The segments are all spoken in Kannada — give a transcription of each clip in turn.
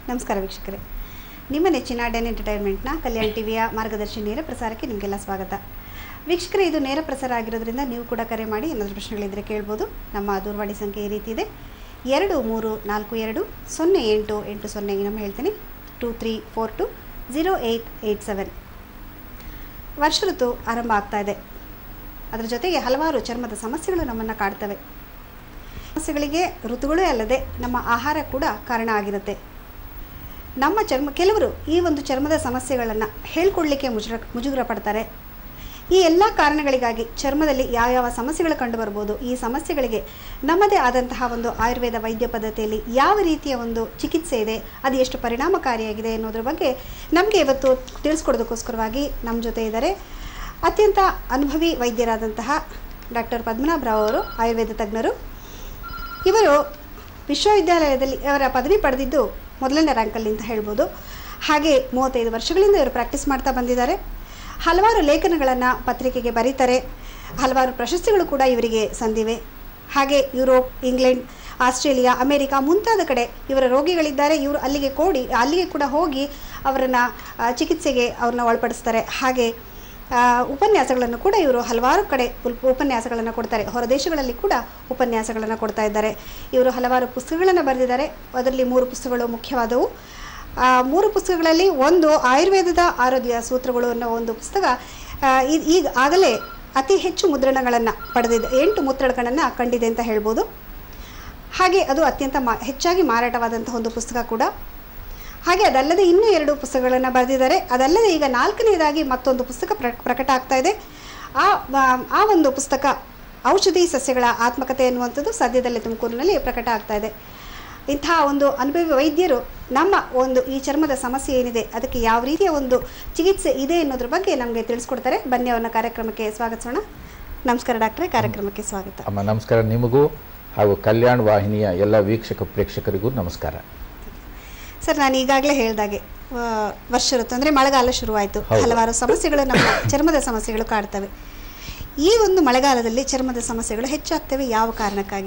ನಮಸ್ಕಾರ ವೀಕ್ಷಕರೇ ನಿಮ್ಮ ನೆಚ್ಚಿನ ಡೆನ್ ಎಂಟರ್ಟೈನ್ಮೆಂಟ್ನ ಕಲ್ಯಾಣ್ ಟಿವಿಯ ಮಾರ್ಗದರ್ಶಿ ನೇರ ಪ್ರಸಾರಕ್ಕೆ ನಿಮಗೆಲ್ಲ ಸ್ವಾಗತ ವೀಕ್ಷಕರೇ ಇದು ನೇರ ಪ್ರಸಾರ ಆಗಿರೋದ್ರಿಂದ ನೀವು ಕೂಡ ಕರೆ ಮಾಡಿ ಏನಾದರೂ ಪ್ರಶ್ನೆಗಳಿದ್ದರೆ ಕೇಳ್ಬೋದು ನಮ್ಮ ದೂರವಾಣಿ ಸಂಖ್ಯೆ ಈ ರೀತಿ ಇದೆ ಎರಡು ಮೂರು ನಾಲ್ಕು ಎರಡು ಸೊನ್ನೆ ಎಂಟು ಎಂಟು ಸೊನ್ನೆ ನಮ್ಮ ಹೇಳ್ತೀನಿ two three four two zero eight eight seven ವರ್ಷ ಋತು ಆರಂಭ ಆಗ್ತಾ ಇದೆ ಅದರ ಜೊತೆಗೆ ಹಲವಾರು ಚರ್ಮದ ಸಮಸ್ಯೆಗಳು ನಮ್ಮನ್ನು ಕಾಡ್ತವೆ ಸಮಸ್ಯೆಗಳಿಗೆ ಋತುಗಳೇ ಅಲ್ಲದೆ ನಮ್ಮ ಆಹಾರ ಕೂಡ ಕಾರಣ ಆಗಿರುತ್ತೆ ನಮ್ಮ ಚರ್ಮ ಕೆಲವರು ಈ ಒಂದು ಚರ್ಮದ ಸಮಸ್ಯೆಗಳನ್ನು ಹೇಳ್ಕೊಡ್ಲಿಕ್ಕೆ ಮುಜುರ ಮುಜುಗರ ಪಡ್ತಾರೆ ಈ ಎಲ್ಲ ಕಾರಣಗಳಿಗಾಗಿ ಚರ್ಮದಲ್ಲಿ ಯಾವ್ಯಾವ ಸಮಸ್ಯೆಗಳು ಕಂಡು ಬರ್ಬೋದು ಈ ಸಮಸ್ಯೆಗಳಿಗೆ ನಮ್ಮದೇ ಆದಂತಹ ಒಂದು ಆಯುರ್ವೇದ ವೈದ್ಯ ಪದ್ಧತಿಯಲ್ಲಿ ಯಾವ ರೀತಿಯ ಒಂದು ಚಿಕಿತ್ಸೆ ಇದೆ ಅದು ಎಷ್ಟು ಪರಿಣಾಮಕಾರಿಯಾಗಿದೆ ಅನ್ನೋದ್ರ ಬಗ್ಗೆ ನಮಗೆ ಇವತ್ತು ತಿಳಿಸ್ಕೊಡೋದಕ್ಕೋಸ್ಕರವಾಗಿ ನಮ್ಮ ಜೊತೆ ಇದ್ದಾರೆ ಅತ್ಯಂತ ಅನುಭವಿ ವೈದ್ಯರಾದಂತಹ ಡಾಕ್ಟರ್ ಪದ್ಮನಾಭ ರಾವ್ ಅವರು ಆಯುರ್ವೇದ ತಜ್ಞರು ಇವರು ವಿಶ್ವವಿದ್ಯಾಲಯದಲ್ಲಿ ಅವರ ಪದವಿ ಪಡೆದಿದ್ದು ಮೊದಲನೇ ರ್ಯಾಂಕಲ್ಲಿ ಅಂತ ಹೇಳ್ಬೋದು ಹಾಗೆ ಮೂವತ್ತೈದು ವರ್ಷಗಳಿಂದ ಇವರು ಪ್ರಾಕ್ಟೀಸ್ ಮಾಡ್ತಾ ಬಂದಿದ್ದಾರೆ ಹಲವಾರು ಲೇಖನಗಳನ್ನು ಪತ್ರಿಕೆಗೆ ಬರೀತಾರೆ ಹಲವಾರು ಪ್ರಶಸ್ತಿಗಳು ಕೂಡ ಇವರಿಗೆ ಸಂದಿವೆ ಹಾಗೆ ಯುರೋಪ್ ಇಂಗ್ಲೆಂಡ್ ಆಸ್ಟ್ರೇಲಿಯಾ ಅಮೇರಿಕಾ ಮುಂತಾದ ಕಡೆ ಇವರ ರೋಗಿಗಳಿದ್ದಾರೆ ಇವರು ಅಲ್ಲಿಗೆ ಕೋಡಿ ಅಲ್ಲಿಗೆ ಕೂಡ ಹೋಗಿ ಅವರನ್ನು ಚಿಕಿತ್ಸೆಗೆ ಅವ್ರನ್ನ ಒಳಪಡಿಸ್ತಾರೆ ಹಾಗೆ ಆ, ಉಪನ್ಯಾಸಗಳನ್ನು ಕೂಡ ಇವರು ಹಲವಾರು ಕಡೆ ಉಲ್- ಉಪನ್ಯಾಸಗಳನ್ನು ಕೊಡ್ತಾರೆ ಹೊರದೇಶಗಳಲ್ಲಿ ಕೂಡ ಉಪನ್ಯಾಸಗಳನ್ನು ಕೊಡ್ತಾ ಇದ್ದಾರೆ ಇವರು ಹಲವಾರು ಪುಸ್ತಕಗಳನ್ನು ಬರೆದಿದ್ದಾರೆ ಅದರಲ್ಲಿ ಮೂರು ಪುಸ್ತಕಗಳು ಮುಖ್ಯವಾದವು ಆ ಮೂರು ಪುಸ್ತಕಗಳಲ್ಲಿ ಒಂದು ಆಯುರ್ವೇದದ ಆರೋಗ್ಯ ಸೂತ್ರಗಳು ಅನ್ನೋ ಒಂದು ಪುಸ್ತಕ ಆ, ಇದ್- ಈಗ ಆಗಲೇ ಅತಿ ಹೆಚ್ಚು ಮುದ್ರಣಗಳನ್ನು ಪಡೆದಿದೆ ಎಂಟು ಮುದ್ರಣಗಳನ್ನು ಕಂಡಿದೆ ಅಂತ ಹೇಳ್ಬೋದು ಹಾಗೆ ಅದು ಅತ್ಯಂತ ಮಾ ಹೆಚ್ಚಾಗಿ ಮಾರಾಟವಾದಂತಹ ಒಂದು ಪುಸ್ತಕ ಕೂಡ ಹಾಗೆ ಅದಲ್ಲದೆ ಇನ್ನೂ ಎರಡು ಪುಸ್ತಕಗಳನ್ನು ಬರೆದಿದ್ದಾರೆ ಅದಲ್ಲದೆ ಈಗ ನಾಲ್ಕನೇದಾಗಿ ಮತ್ತೊಂದು ಪುಸ್ತಕ ಪ್ರ ಪ್ರಕಟ ಆಗ್ತಾ ಇದೆ ಆ ಆ- ಆ ಒಂದು ಪುಸ್ತಕ ಔಷಧಿ ಸಸ್ಯಗಳ ಆತ್ಮಕತೆ ಎನ್ನುವಂಥದ್ದು ಸದ್ಯದಲ್ಲೇ ತುಮಕೂರಿನಲ್ಲಿ ಪ್ರಕಟ ಆಗ್ತಾ ಇದೆ ಇಂತಹ ಒಂದು ಅನುಭವಿ ವೈದ್ಯರು ನಮ್ಮ ಒಂದು ಈ ಚರ್ಮದ ಸಮಸ್ಯೆ ಏನಿದೆ ಅದಕ್ಕೆ ಯಾವ ರೀತಿಯ ಒಂದು ಚಿಕಿತ್ಸೆ ಇದೆ ಅನ್ನೋದ್ರ ಬಗ್ಗೆ ನಮಗೆ ತಿಳಿಸ್ಕೊಡ್ತಾರೆ ಬನ್ನಿ ಅವ್ರನ್ನ ಕಾರ್ಯಕ್ರಮಕ್ಕೆ ಸ್ವಾಗತಿಸೋಣ ನಮಸ್ಕಾರ ಡಾಕ್ಟ್ರೆ ಕಾರ್ಯಕ್ರಮಕ್ಕೆ ಸ್ವಾಗತ ಅಮ್ಮ ನಮಸ್ಕಾರ ನಿಮಗೂ ಹಾಗೂ ಕಲ್ಯಾಣ್ ವಾಹಿನಿಯ ಎಲ್ಲ ವೀಕ್ಷಕ ಪ್ರೇಕ್ಷಕರಿಗೂ ನಮಸ್ಕಾರ ಸರ್ ನಾನು ಈಗಾಗಲೇ ಹೇಳ್ದಾಗೆ ಆ, ವರ್ಷ ಋತು ಅಂದರೆ ಮಳೆಗಾಲ ಶುರುವಾಯಿತು ಹೌದು. ಹಲವಾರು ಸಮಸ್ಯೆಗಳು ನಮ್ಮ ಚರ್ಮದ ಸಮಸ್ಯೆಗಳು ಕಾಡ್ತವೆ ಈ ಒಂದು ಮಳೆಗಾಲದಲ್ಲಿ ಚರ್ಮದ ಸಮಸ್ಯೆಗಳು ಹೆಚ್ಚಾಗ್ತವೆ ಯಾವ ಕಾರಣಕ್ಕಾಗಿ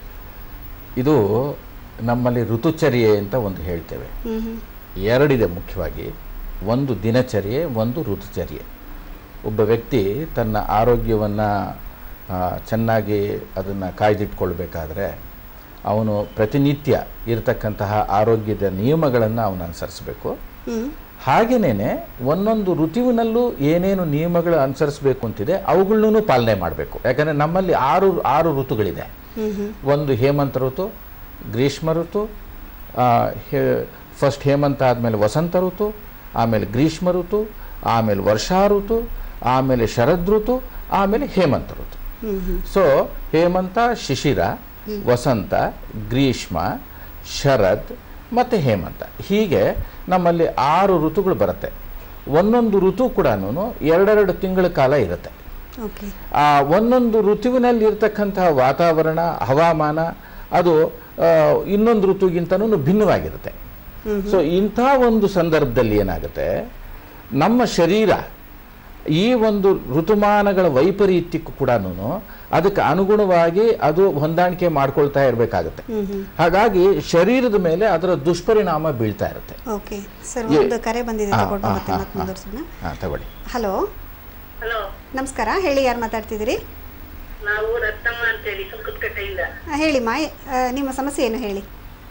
ಇದು ನಮ್ಮಲ್ಲಿ ಋತುಚರ್ಯೆ ಅಂತ ಒಂದು ಹೇಳ್ತೇವೆ ಹ್ಮ್ ಹ್ಮ್. ಎರಡಿದೆ ಮುಖ್ಯವಾಗಿ ಒಂದು ದಿನಚರ್ಯೆ ಒಂದು ಋತುಚರ್ಯೆ ಒಬ್ಬ ವ್ಯಕ್ತಿ ತನ್ನ ಆರೋಗ್ಯವನ್ನು ಚೆನ್ನಾಗಿ ಅದನ್ನು ಕಾಯ್ದಿಟ್ಕೊಳ್ಬೇಕಾದ್ರೆ ಅವನು ಪ್ರತಿನಿತ್ಯ ಇರತಕ್ಕಂತಹ ಆರೋಗ್ಯದ ನಿಯಮಗಳನ್ನು ಅವನು ಅನುಸರಿಸಬೇಕು ಹ್ಮ್ ಹಾಗೇನೇ ಒಂದೊಂದು ಋತುವಿನಲ್ಲೂ ಏನೇನು ನಿಯಮಗಳು ಅನುಸರಿಸಬೇಕು ಅಂತಿದೆ ಅವುಗಳನ್ನೂ ಪಾಲನೆ ಮಾಡಬೇಕು ಯಾಕಂದರೆ ನಮ್ಮಲ್ಲಿ ಆರು ಆರು ಋತುಗಳಿದೆ ಹ್ಮ್ ಹ್ಮ್ ಒಂದು ಹೇಮಂತ ಋತು ಗ್ರೀಷ್ಮ ಋತು ಫಸ್ಟ್ ಹೇಮಂತ ಆದಮೇಲೆ ವಸಂತ ಋತು ಆಮೇಲೆ ಗ್ರೀಷ್ಮ ಋತು ಆಮೇಲೆ ವರ್ಷಾ ಋತು ಆಮೇಲೆ ಶರದ್ ಋತು ಆಮೇಲೆ ಹೇಮಂತ ಋತು ಹ್ಮ್ ಹ್ಮ್ ಸೊ ಹೇಮಂತ ಶಿಶಿರ ವಸಂತ ಗ್ರೀಷ್ಮ ಶರದ್ ಮತ್ತು ಹೇಮಂತ ಹೀಗೆ ನಮ್ಮಲ್ಲಿ ಆರು ಋತುಗಳು ಬರುತ್ತೆ ಒಂದೊಂದು ಋತು ಕೂಡ ಎರಡೆರಡು ತಿಂಗಳ ಕಾಲ ಇರುತ್ತೆ ಓಕೆ ಆ ಒಂದೊಂದು ಋತುವಿನಲ್ಲಿ ಇರತಕ್ಕಂತಹ ವಾತಾವರಣ ಹವಾಮಾನ ಅದು ಆ, ಇನ್ನೊಂದು ಋತುಗಿಂತನೂ ಭಿನ್ನವಾಗಿರುತ್ತೆ ಹ್ಮ್ ಸೊ ಇಂಥ ಒಂದು ಸಂದರ್ಭದಲ್ಲಿ ಏನಾಗುತ್ತೆ ನಮ್ಮ ಶರೀರ ಈ ಒಂದು ಋತುಮಾನಗಳ ವೈಪರೀತ್ಯಕ್ಕೂ ಕೂಡ ಅದಕ್ಕೆ ಅನುಗುಣವಾಗಿ ಅದು ಹೊಂದಾಣಿಕೆ ಮಾಡ್ಕೊಳ್ತಾ ಇರಬೇಕಾಗುತ್ತೆ ಹ್ಮ್ ಹ್ಮ್ ಹಾಗಾಗಿ ಶರೀರದ ಮೇಲೆ ಅದರ ದುಷ್ಪರಿಣಾಮ ಬೀಳ್ತಾ ಇರುತ್ತೆ ಓಕೆ ಸರ್ ಏ- ಒಂದು ಕರೆ ಬಂದಿದೆ ಆ, ತಗೊಂಡು ಆ, ಮತ್ತೆ ಆ, ಮತ್ತೆ ಆ. ಮುಂದುವರ್ಸೋಣ ಹಾಂ ತಗೊಳ್ಳಿ ಹಲೋ ಹಲೋ ನಮಸ್ಕಾರ ಹೇಳಿ ಯಾರು ಮಾತಾಡ್ತಿದ್ದೀರಿ ನಾವು ರತ್ನಮ್ಮ ಅಂತೇಳಿ ಸುಂಕದಕಟ್ಟೆಯಿಂದ ಆ, ಹೇಳಿ ಮಾ ಆ, ನಿಮ್ಮ ಸಮಸ್ಯೆ ಏನು ಹೇಳಿ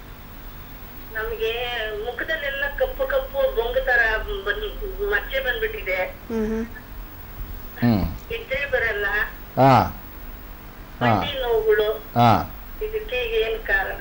ನಮ್ಗೆ ಮುಖದಲ್ಲೆಲ್ಲ ಕಪ್ಪು ಕಪ್ಪು ಬೊಂಗು ತರ ಬಂದ್ ಮಚ್ಚೆ ಬಂದ್ಬಿಟ್ಟಿದೆ ಹ್ಮ್ ಹ್ಮ್ ಹ್ಞೂ ನಿದ್ರೆ ಬರಲ್ಲ ಹಾಂ ಹಾಂ ಮಂಡಿ ನೋವುಗಳು ಹಾಂ ಇದಕ್ಕೆ ಈಗ ಏನ್ ಕಾರಣ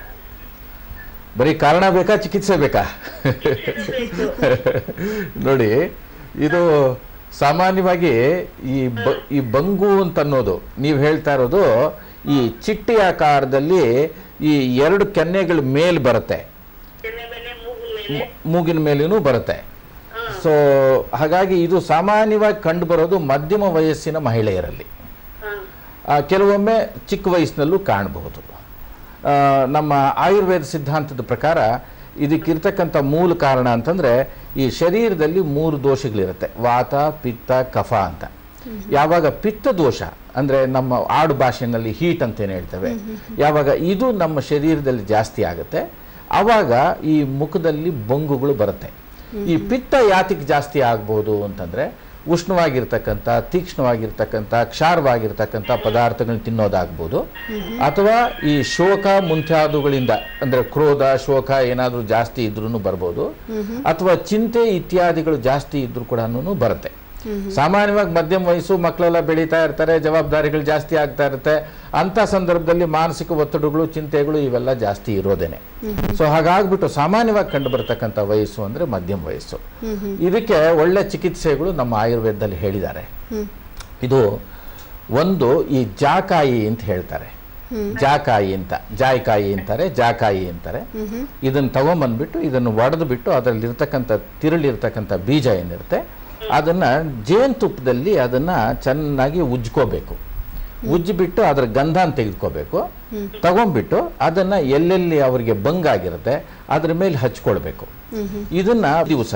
ಬರೀ ಕಾರಣ ಬೇಕಾ ಚಿಕಿತ್ಸೆ ಬೇಕಾ ಬೇಕು. ನೋಡಿ ಇದು ಸಾಮಾನ್ಯವಾಗಿ ಈ ಬ ಈ ಬಂಗು ಅಂತ ಅನ್ನೋದು ನೀವು ಹೇಳ್ತಾ ಇರೋದು ಈ ಚಿಟ್ಟಿ ಆಕಾರದಲ್ಲಿ ಈ ಎರಡು ಕೆನ್ನೆಗಳ ಮೇಲೆ ಬರುತ್ತೆ ಕೆನ್ನೆ ಮೇಲೆ ಮೂಗು ಮೇಲೆ ಮೂಗಿನ ಮೇಲೇನೂ ಬರುತ್ತೆ ಹಾ. ಸೊ ಹಾಗಾಗಿ ಇದು ಸಾಮಾನ್ಯವಾಗಿ ಕಂಡು ಬರೋದು ಮಧ್ಯಮ ವಯಸ್ಸಿನ ಮಹಿಳೆಯರಲ್ಲಿ ಹಾ. ಆ, ಕೆಲವೊಮ್ಮೆ ಚಿಕ್ಕ ವಯಸ್ಸಿನಲ್ಲೂ ಕಾಣಬಹುದು ಆ, ನಮ್ಮ ಆಯುರ್ವೇದ ಸಿದ್ಧಾಂತದ ಪ್ರಕಾರ ಇದಕ್ಕಿರ್ತಕ್ಕಂಥ ಮೂಲ ಕಾರಣ ಅಂತಂದರೆ ಈ ಶರೀರದಲ್ಲಿ ಮೂರು ದೋಷಗಳಿರುತ್ತೆ ವಾತ ಪಿತ್ತ ಕಫ ಅಂತ ಯಾವಾಗ ಪಿತ್ತ ದೋಷ ಅಂದರೆ ನಮ್ಮ ಆಡು ಭಾಷೆಯಲ್ಲಿ ಹೀಟ್ ಅಂತ ಏನು ಹೇಳ್ತೇವೆ ಯಾವಾಗ ಇದು ನಮ್ಮ ಶರೀರದಲ್ಲಿ ಜಾಸ್ತಿ ಆಗುತ್ತೆ ಆವಾಗ ಈ ಮುಖದಲ್ಲಿ ಬೊಂಗುಗಳು ಬರುತ್ತೆ ಈ ಪಿತ್ತ ಯಾತಿಗೆ ಜಾಸ್ತಿ ಆಗ್ಬೋದು ಅಂತಂದ್ರೆ ಉಷ್ಣವಾಗಿರ್ತಕ್ಕಂಥ ತೀಕ್ಷ್ಣವಾಗಿರ್ತಕ್ಕಂಥ ಕ್ಷಾರವಾಗಿರ್ತಕ್ಕಂಥ ಪದಾರ್ಥಗಳನ್ನ ತಿನ್ನೋದಾಗ್ಬೋದು ಅಥವಾ ಈ ಶೋಕ ಮುಂತಾದವುಗಳಿಂದ ಅಂದ್ರೆ ಕ್ರೋಧ ಶೋಕ ಏನಾದರೂ ಜಾಸ್ತಿ ಇದ್ರೂ ಬರ್ಬೋದು ಅಥವಾ ಚಿಂತೆ ಇತ್ಯಾದಿಗಳು ಜಾಸ್ತಿ ಇದ್ರೂ ಕೂಡ ಬರುತ್ತೆ ಸಾಮಾನ್ಯವಾಗಿ ಮಧ್ಯಮ ವಯಸ್ಸು ಮಕ್ಕಳೆಲ್ಲ ಬೆಳೀತಾ ಇರ್ತಾರೆ ಜವಾಬ್ದಾರಿಗಳು ಜಾಸ್ತಿ ಆಗ್ತಾ ಇರುತ್ತೆ ಅಂತ ಸಂದರ್ಭದಲ್ಲಿ ಮಾನಸಿಕ ಒತ್ತಡಗಳು ಚಿಂತೆಗಳು ಇವೆಲ್ಲ ಜಾಸ್ತಿ ಇರೋದೇನೆ ಸೊ ಹಾಗಾಗ್ಬಿಟ್ಟು ಸಾಮಾನ್ಯವಾಗಿ ಕಂಡು ಬರ್ತಕ್ಕಂಥ ವಯಸ್ಸು ಅಂದ್ರೆ ಮಧ್ಯಮ ವಯಸ್ಸು ಇದಕ್ಕೆ ಒಳ್ಳೆ ಚಿಕಿತ್ಸೆಗಳು ನಮ್ಮ ಆಯುರ್ವೇದದಲ್ಲಿ ಹೇಳಿದ್ದಾರೆ ಇದು ಒಂದು ಈ ಜಾಕಾಯಿ ಅಂತ ಹೇಳ್ತಾರೆ ಜಾಕಾಯಿ ಅಂತ ಜಾಯ್ಕಾಯಿ ಅಂತಾರೆ ಜಾಕಾಯಿ ಅಂತಾರೆ ಇದನ್ನ ತಗೊಂಬಂದ್ಬಿಟ್ಟು ಇದನ್ನು ಒಡೆದು ಬಿಟ್ಟು ಅದರಲ್ಲಿ ಇರ್ತಕ್ಕಂಥ ತಿರುಳಿರ್ತಕ್ಕಂಥ ಬೀಜ ಏನಿರುತ್ತೆ ಅದನ್ನ ಜೇನುತುಪ್ಪದಲ್ಲಿ ಅದನ್ನ ಚೆನ್ನಾಗಿ ಉಜ್ಕೋಬೇಕು ಉಜ್ಜಿಬಿಟ್ಟು ಅದರ ಗಂಧನ ತೆಗೆದುಕೋಬೇಕು ತಗೊಂಡ್ಬಿಟ್ಟು ಅದನ್ನ ಎಲ್ಲೆಲ್ಲಿ ಅವರಿಗೆ ಬಂಗಾಗಿರುತ್ತೆ ಅದ್ರ ಮೇಲೆ ಹಚ್ಕೊಳ್ಬೇಕು ಇದನ್ನ ದಿವಸ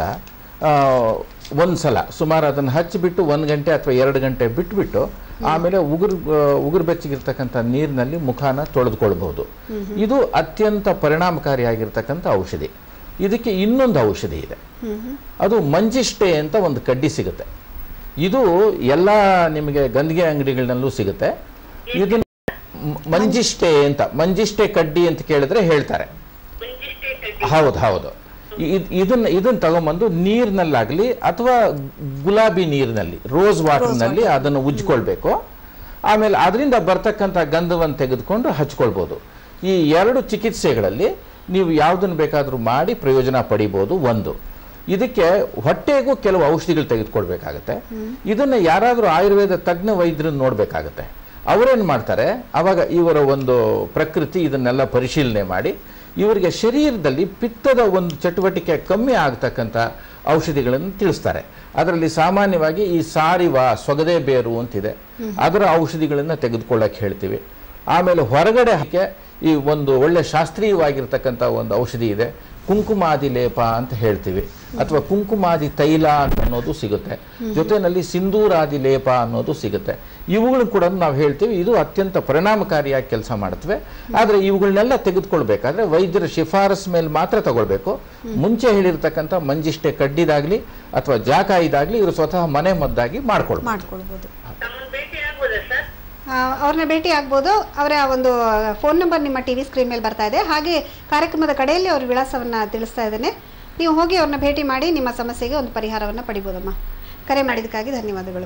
ಒಂದ್ಸಲ ಸುಮಾರು ಅದನ್ನು ಹಚ್ಚಿಬಿಟ್ಟು ಒಂದು ಗಂಟೆ ಅಥವಾ ಎರಡು ಗಂಟೆ ಬಿಟ್ಬಿಟ್ಟು ಆಮೇಲೆ ಉಗುರು ಉಗುರು ಬೆಚ್ಚಗಿರ್ತಕ್ಕಂಥ ನೀರಿನಲ್ಲಿ ಮುಖಾನ ತೊಳೆದುಕೊಳ್ಬಹುದು ಇದು ಅತ್ಯಂತ ಪರಿಣಾಮಕಾರಿಯಾಗಿರ್ತಕ್ಕಂಥ ಔಷಧಿ ಇದಕ್ಕೆ ಇನ್ನೊಂದು ಔಷಧಿ ಇದೆ ಅದು ಮಂಜಿಷ್ಟೆ ಅಂತ ಒಂದು ಕಡ್ಡಿ ಸಿಗುತ್ತೆ ಇದು ಎಲ್ಲ ನಿಮಗೆ ಗಂದಿಗೆ ಅಂಗಡಿಗಳಲ್ಲೂ ಸಿಗುತ್ತೆ ಇದನ್ನ ಮ- ಮಂಜಿಷ್ಟೆ ಅಂತ ಮಂಜಿಷ್ಟೆ ಕಡ್ಡಿ ಅಂತ ಕೇಳಿದ್ರೆ ಹೇಳ್ತಾರೆ ಮುಂಚಿಷ್ಟೇ ಕಡ್ಡಿ ಹೌದು ಹೌದು ಇದ್- ಇದನ್ನ ಇದನ್ನ ತಗೊಂಬಂದು ನೀರಿನಲ್ಲಾಗ್ಲಿ ಅಥವಾ ಗುಲಾಬಿ ನೀರಿನಲ್ಲಿ ರೋಸ್ ವಾಟರ್ನಲ್ಲಿ ಅದನ್ನು ಉಜ್ಕೊಳ್ಬೇಕು ಆಮೇಲೆ ಅದರಿಂದ ಬರ್ತಕ್ಕಂಥ ಗಂಧವನ್ನು ತೆಗೆದುಕೊಂಡು ಹಚ್ಕೊಳ್ಬೋದು ಈ ಎರಡು ಚಿಕಿತ್ಸೆಗಳಲ್ಲಿ ನೀವು ಯಾವುದನ್ನು ಬೇಕಾದರೂ ಮಾಡಿ ಪ್ರಯೋಜನ ಪಡಿಬೋದು ಒಂದು ಇದಕ್ಕೆ ಹೊಟ್ಟೆಗೂ ಕೆಲವು ಔಷಧಿಗಳು ತೆಗೆದುಕೊಳ್ಬೇಕಾಗತ್ತೆ ಇದನ್ನ ಯಾರಾದರೂ ಆಯುರ್ವೇದ ತಜ್ಞ ವೈದ್ಯರನ್ನು ನೋಡಬೇಕಾಗತ್ತೆ ಅವರೇನು ಮಾಡ್ತಾರೆ ಅವಾಗ ಇವರ ಒಂದು ಪ್ರಕೃತಿ ಇದನ್ನೆಲ್ಲ ಪರಿಶೀಲನೆ ಮಾಡಿ ಇವರಿಗೆ ಶರೀರದಲ್ಲಿ ಪಿತ್ತದ ಒಂದು ಚಟುವಟಿಕೆ ಕಮ್ಮಿ ಆಗ್ತಕ್ಕಂಥ ಔಷಧಿಗಳನ್ನು ತಿಳಿಸ್ತಾರೆ ಅದರಲ್ಲಿ ಸಾಮಾನ್ಯವಾಗಿ ಈ ಸಾರಿವ ಸೊಗದೆ ಬೇರು ಅಂತಿದೆ ಅದರ ಔಷಧಿಗಳನ್ನು ತೆಗೆದುಕೊಳ್ಳಕ್ಕೆ ಹೇಳ್ತೀವಿ ಆಮೇಲೆ ಹೊರಗಡೆ ಹಾಕಿ ಈ ಒಂದು ಒಳ್ಳೆ ಶಾಸ್ತ್ರೀಯವಾಗಿರ್ತಕ್ಕಂಥ ಒಂದು ಔಷಧಿ ಇದೆ ಕುಂಕುಮಾದಿ ಲೇಪ ಅಂತ ಹೇಳ್ತೀವಿ ಅಥವಾ ಕುಂಕುಮಾದಿ ತೈಲ ಅಂತ ಅನ್ನೋದು ಸಿಗುತ್ತೆ ಜೊತೆಯಲ್ಲಿ ಸಿಂಧೂರಾದಿ ಲೇಪ ಅನ್ನೋದು ಸಿಗುತ್ತೆ ಇವುಗಳು ಕೂಡ ನಾವು ಹೇಳ್ತೀವಿ ಇದು ಅತ್ಯಂತ ಪರಿಣಾಮಕಾರಿಯಾಗಿ ಕೆಲಸ ಮಾಡುತ್ತವೆ ಆದರೆ ಇವುಗಳನ್ನೆಲ್ಲ ತೆಗೆದುಕೊಳ್ಬೇಕಾದ್ರೆ ವೈದ್ಯರ ಶಿಫಾರಸ್ ಮೇಲೆ ಮಾತ್ರ ತಗೊಳ್ಬೇಕು ಮುಂಚೆ ಹೇಳಿರ್ತಕ್ಕಂಥ ಮಂಜಿಷ್ಟೆ ಕಡ್ಡಿದಾಗ್ಲಿ ಅಥವಾ ಜಾಕಾಯಿದಾಗ್ಲಿ ಇವರು ಸ್ವತಃ ಮನೆ ಮದ್ದಾಗಿ ಮಾಡ್ಕೊಳ್ಬೇಕು ಮಾಡ್ಕೊಳ್ಬೋದು ತಮ್ಮನ್ನ ಭೇಟಿ ಆಗ್ಬೋದಾ ಸರ್ ಆ, ಅವ್ರನ್ನ ಭೇಟಿ ಆಗ್ಬೋದು ಅವರ ಒಂದು ಫೋನ್ ನಂಬರ್ ನಿಮ್ಮ ಟಿ ವಿ ಸ್ಕ್ರೀನ್ ಮೇಲೆ ಬರ್ತಾ ಇದೆ ಹಾಗೆ ಕಾರ್ಯಕ್ರಮದ ಕಡೆಯಲ್ಲಿ ಅವ್ರ ವಿಳಾಸವನ್ನು ತಿಳಿಸ್ತಾ ಇದ್ದೇನೆ ನೀವು ಹೋಗಿ ಅವ್ರನ್ನ ಭೇಟಿ ಮಾಡಿ ನಿಮ್ಮ ಸಮಸ್ಯೆಗೆ ಒಂದು ಪರಿಹಾರವನ್ನು ಪಡಿಬೋದಮ್ಮ ಕರೆ ಮಾಡಿದ್ದಕ್ಕಾಗಿ ಧನ್ಯವಾದಗಳು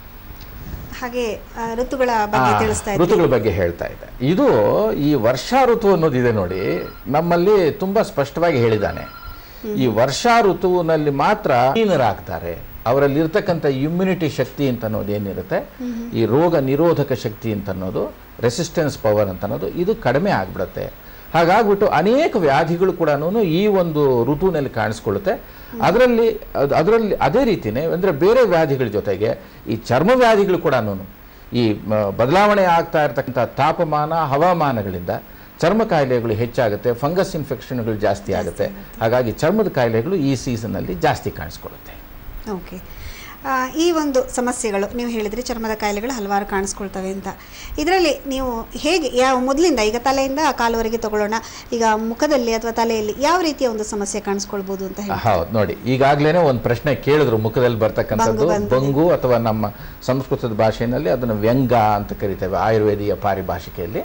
ಹಾಗೆ ಆ, ಋತುಗಳ ಬಗ್ಗೆ ಆ, ತಿಳಿಸ್ತಾ ಇದ್ದೀನಿ ಋತುಗಳ ಬಗ್ಗೆ ಹೇಳ್ತಾ ಇದ್ದೆ ಇದು ಈ ವರ್ಷಾ ಋತು ಅನ್ನೋದಿದೆ ನೋಡಿ ನಮ್ಮಲ್ಲಿ ತುಂಬಾ ಸ್ಪಷ್ಟವಾಗಿ ಹೇಳಿದ್ದಾನೆ ಈ ವರ್ಷಾ ಋತುವಿನಲ್ಲಿ ಮಾತ್ರ ಆಗ್ತಾರೆ ಅವರಲ್ಲಿ ಇರ್ತಕ್ಕಂಥ ಇಮ್ಯುನಿಟಿ ಶಕ್ತಿ ಅಂತ ಅನ್ನೋದು ಏನಿರುತ್ತೆ ಈ ರೋಗ ನಿರೋಧಕ ಶಕ್ತಿ ಅಂತ ಅನ್ನೋದು ರೆಸಿಸ್ಟೆನ್ಸ್ ಪವರ್ ಅಂತ ಅನ್ನೋದು ಇದು ಕಡಿಮೆ ಆಗ್ಬಿಡುತ್ತೆ ಹಾಗಾಗ್ಬಿಟ್ಟು ಅನೇಕ ವ್ಯಾಧಿಗಳು ಕೂಡ ಈ ಒಂದು ಋತುವಿನಲ್ಲಿ ಕಾಣಿಸ್ಕೊಳ್ಳುತ್ತೆ ಅದರಲ್ಲಿ ಅದ್- ಅದರಲ್ಲಿ ಅದೇ ರೀತಿನೇ ಅಂದರೆ ಬೇರೆ ವ್ಯಾಧಿಗಳ ಜೊತೆಗೆ ಈ ಚರ್ಮ ವ್ಯಾಧಿಗಳು ಕೂಡ ಈ ಮ, ಬದಲಾವಣೆ ಆಗ್ತಾ ಇರತಕ್ಕಂಥ ತಾಪಮಾನ ಹವಾಮಾನಗಳಿಂದ ಚರ್ಮ ಕಾಯಿಲೆಗಳು ಹೆಚ್ಚಾಗುತ್ತೆ ಫಂಗಸ್ ಇನ್ಫೆಕ್ಷನ್ಗಳು ಜಾಸ್ತಿ ಆಗುತ್ತೆ ಹಾಗಾಗಿ ಚರ್ಮದ ಕಾಯಿಲೆಗಳು ಈ ಸೀಸನ್ನಲ್ಲಿ ಜಾಸ್ತಿ ಕಾಣಿಸ್ಕೊಳ್ಳುತ್ತೆ ಓಕೆ ಆ, ಈ ಒಂದು ಸಮಸ್ಯೆಗಳು ನೀವು ಹೇಳಿದ್ರಿ ಚರ್ಮದ ಕಾಯಿಲೆಗಳು ಹಲವಾರು ಕಾಣಿಸ್ಕೊಳ್ತವೆ ಅಂತ ಇದರಲ್ಲಿ ನೀವು ಹೇಗೆ ಯಾವ ಮೊದಲಿಂದ ಈಗ ತಲೆಯಿಂದ ಕಾಲುವರೆಗೆ ತಗೊಳ್ಳೋಣ ಈಗ ಮುಖದಲ್ಲಿ ಅಥವಾ ತಲೆಯಲ್ಲಿ ಯಾವ ರೀತಿಯ ಒಂದು ಸಮಸ್ಯೆ ಕಾಣಿಸ್ಕೊಳ್ಬೋದು ಅಂತ ಹೇಳಿ ಹೌದು ನೋಡಿ ಈಗಾಗಲೇ ಒಂದು ಪ್ರಶ್ನೆ ಕೇಳಿದ್ರು ಮುಖದಲ್ಲಿ ಬರ್ತಕ್ಕಂಥದ್ದು ಬಂಗು ಬಂದಿದೆ. ಬಂಗು ಅಥವಾ ನಮ್ಮ ಸಂಸ್ಕೃತದ ಭಾಷೆಯಲ್ಲಿ ಅದನ್ನು ವ್ಯಂಗ ಅಂತ ಕರಿತೇವೆ ಆಯುರ್ವೇದೀಯ ಪಾರಿಭಾಷೆಯಲ್ಲಿ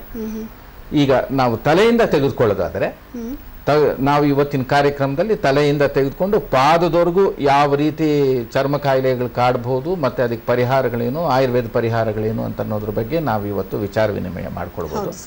ಈಗ ನಾವು ತಲೆಯಿಂದ ತೆಗೆದುಕೊಳ್ಳೋದಾದರೆ ತ ನಾವು ಇವತ್ತಿನ ಕಾರ್ಯಕ್ರಮದಲ್ಲಿ ತಲೆಯಿಂದ ತೆಗೆದುಕೊಂಡು ಪಾದದವರೆಗೂ ಯಾವ ರೀತಿ ಚರ್ಮ ಕಾಯಿಲೆಗಳು ಕಾಡಬಹುದು ಮತ್ತೆ ಅದಕ್ಕೆ ಪರಿಹಾರಗಳೇನು ಆಯುರ್ವೇದ ಪರಿಹಾರಗಳೇನು ಅಂತ ಅನ್ನೋದ್ರ ಬಗ್ಗೆ ನಾವು ಇವತ್ತು ವಿಚಾರ ವಿನಿಮಯ ಮಾಡ್ಕೊಳ್ಬೋದು ಹೌದು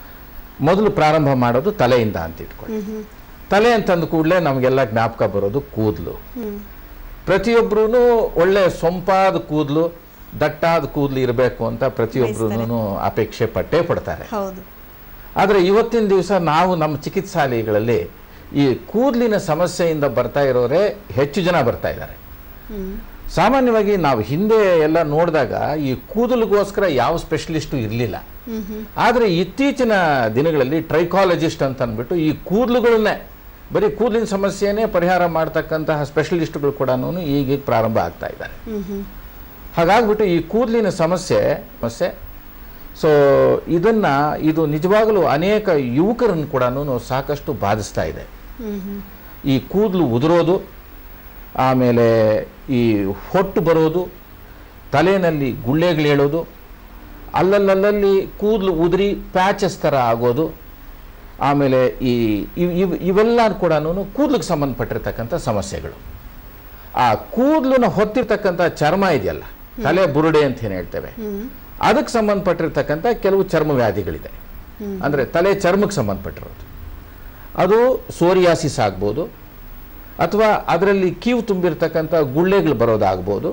ಮೊದಲು ಪ್ರಾರಂಭ ಮಾಡೋದು ತಲೆಯಿಂದ ಅಂತ ಇಟ್ಕೊಳ್ಳಿ ತಲೆ ಅಂತಂದ ಕೂಡಲೇ ನಮಗೆಲ್ಲ ಜ್ಞಾಪಕ ಬರೋದು ಕೂದಲು ಹ್ಮ್ ಪ್ರತಿಯೊಬ್ಬರೂ ಒಳ್ಳೆ ಸೊಂಪಾದ ಕೂದಲು ದಟ್ಟಾದ ಕೂದಲು ಇರಬೇಕು ಅಂತ ಪ್ರತಿಯೊಬ್ಬರೂ ಅಪೇಕ್ಷೆ ಪಟ್ಟೇ ಪಡ್ತಾರೆ ಹೌದು ಆದರೆ ಇವತ್ತಿನ ದಿವಸ ನಾವು ನಮ್ಮ ಚಿಕಿತ್ಸಾಲಯಗಳಲ್ಲಿ ಈ ಕೂದಲಿನ ಸಮಸ್ಯೆಯಿಂದ ಬರ್ತಾ ಇರೋರೇ ಹೆಚ್ಚು ಜನ ಬರ್ತಾ ಇದ್ದಾರೆ ಹ್ಮ್ ಸಾಮಾನ್ಯವಾಗಿ ನಾವು ಹಿಂದೆ ಎಲ್ಲ ನೋಡಿದಾಗ ಈ ಕೂದಲಿಗೋಸ್ಕರ ಯಾವ ಸ್ಪೆಷಲಿಸ್ಟು ಇರಲಿಲ್ಲ ಹ್ಮ್ ಹ್ಮ್ ಆದರೆ ಇತ್ತೀಚಿನ ದಿನಗಳಲ್ಲಿ ಟ್ರೈಕಾಲಜಿಸ್ಟ್ ಅಂತ ಅಂದ್ಬಿಟ್ಟು ಈ ಕೂದಲುಗಳನ್ನೇ ಬರೀ ಕೂದಲಿನ ಸಮಸ್ಯೆನೇ ಪರಿಹಾರ ಮಾಡ್ತಕ್ಕಂತಹ ಸ್ಪೆಷಲಿಸ್ಟ್ಗಳು ಕೂಡ ಈಗ ಪ್ರಾರಂಭ ಆಗ್ತಾ ಇದ್ದಾರೆ ಹ್ಮ್ ಹ್ಮ್ ಹಾಗಾಗ್ಬಿಟ್ಟು ಈ ಕೂದಲಿನ ಸಮಸ್ಯೆ ಸಮಸ್ಯೆ ಸೊ ಇದನ್ನ ಇದು ನಿಜವಾಗಲೂ ಅನೇಕ ಯುವಕರನ್ನು ಕೂಡ ಸಾಕಷ್ಟು ಬಾಧಿಸ್ತಾ ಇದೆ ಹ್ಮ್ ಹ್ಮ್ ಈ ಕೂದಲು ಉದುರೋದು ಆಮೇಲೆ ಈ ಹೊಟ್ಟು ಬರೋದು ತಲೆಯಲ್ಲಿ ಗುಳ್ಳೆಗಳೇಳೋದು ಅಲ್ಲಲ್ಲಲ್ಲಿ ಕೂದಲು ಉದುರಿ ಪ್ಯಾಚಸ್ ಥರ ಆಗೋದು ಆಮೇಲೆ ಈ ಇವ್- ಇವ್- ಇವೆಲ್ಲ ಕೂಡ ಕೂದಲಿಗೆ ಸಂಬಂಧಪಟ್ಟಿರ್ತಕ್ಕಂಥ ಸಮಸ್ಯೆಗಳು ಆ ಕೂದಲನ್ನ ಹೊತ್ತಿರ್ತಕ್ಕಂಥ ಚರ್ಮ ಇದೆಯಲ್ಲ ತಲೆ ಬುರುಡೆ ಅಂತ ಏನು ಹೇಳ್ತೇವೆ ಹ್ಮ್ ಅದಕ್ಕೆ ಸಂಬಂಧಪಟ್ಟಿರ್ತಕ್ಕಂಥ ಕೆಲವು ಚರ್ಮ ವ್ಯಾಧಿಗಳಿದೆ ಹ್ಮ್. ಅಂದರೆ ತಲೆ ಚರ್ಮಕ್ಕೆ ಸಂಬಂಧಪಟ್ಟಿರೋದು ಅದು ಸೋರಿಯಾಸಿಸ್ ಆಗ್ಬೋದು ಅಥವಾ ಅದರಲ್ಲಿ ಕೀವು ತುಂಬಿರ್ತಕ್ಕಂಥ ಗುಳ್ಳೆಗಳು ಬರೋದಾಗ್ಬೋದು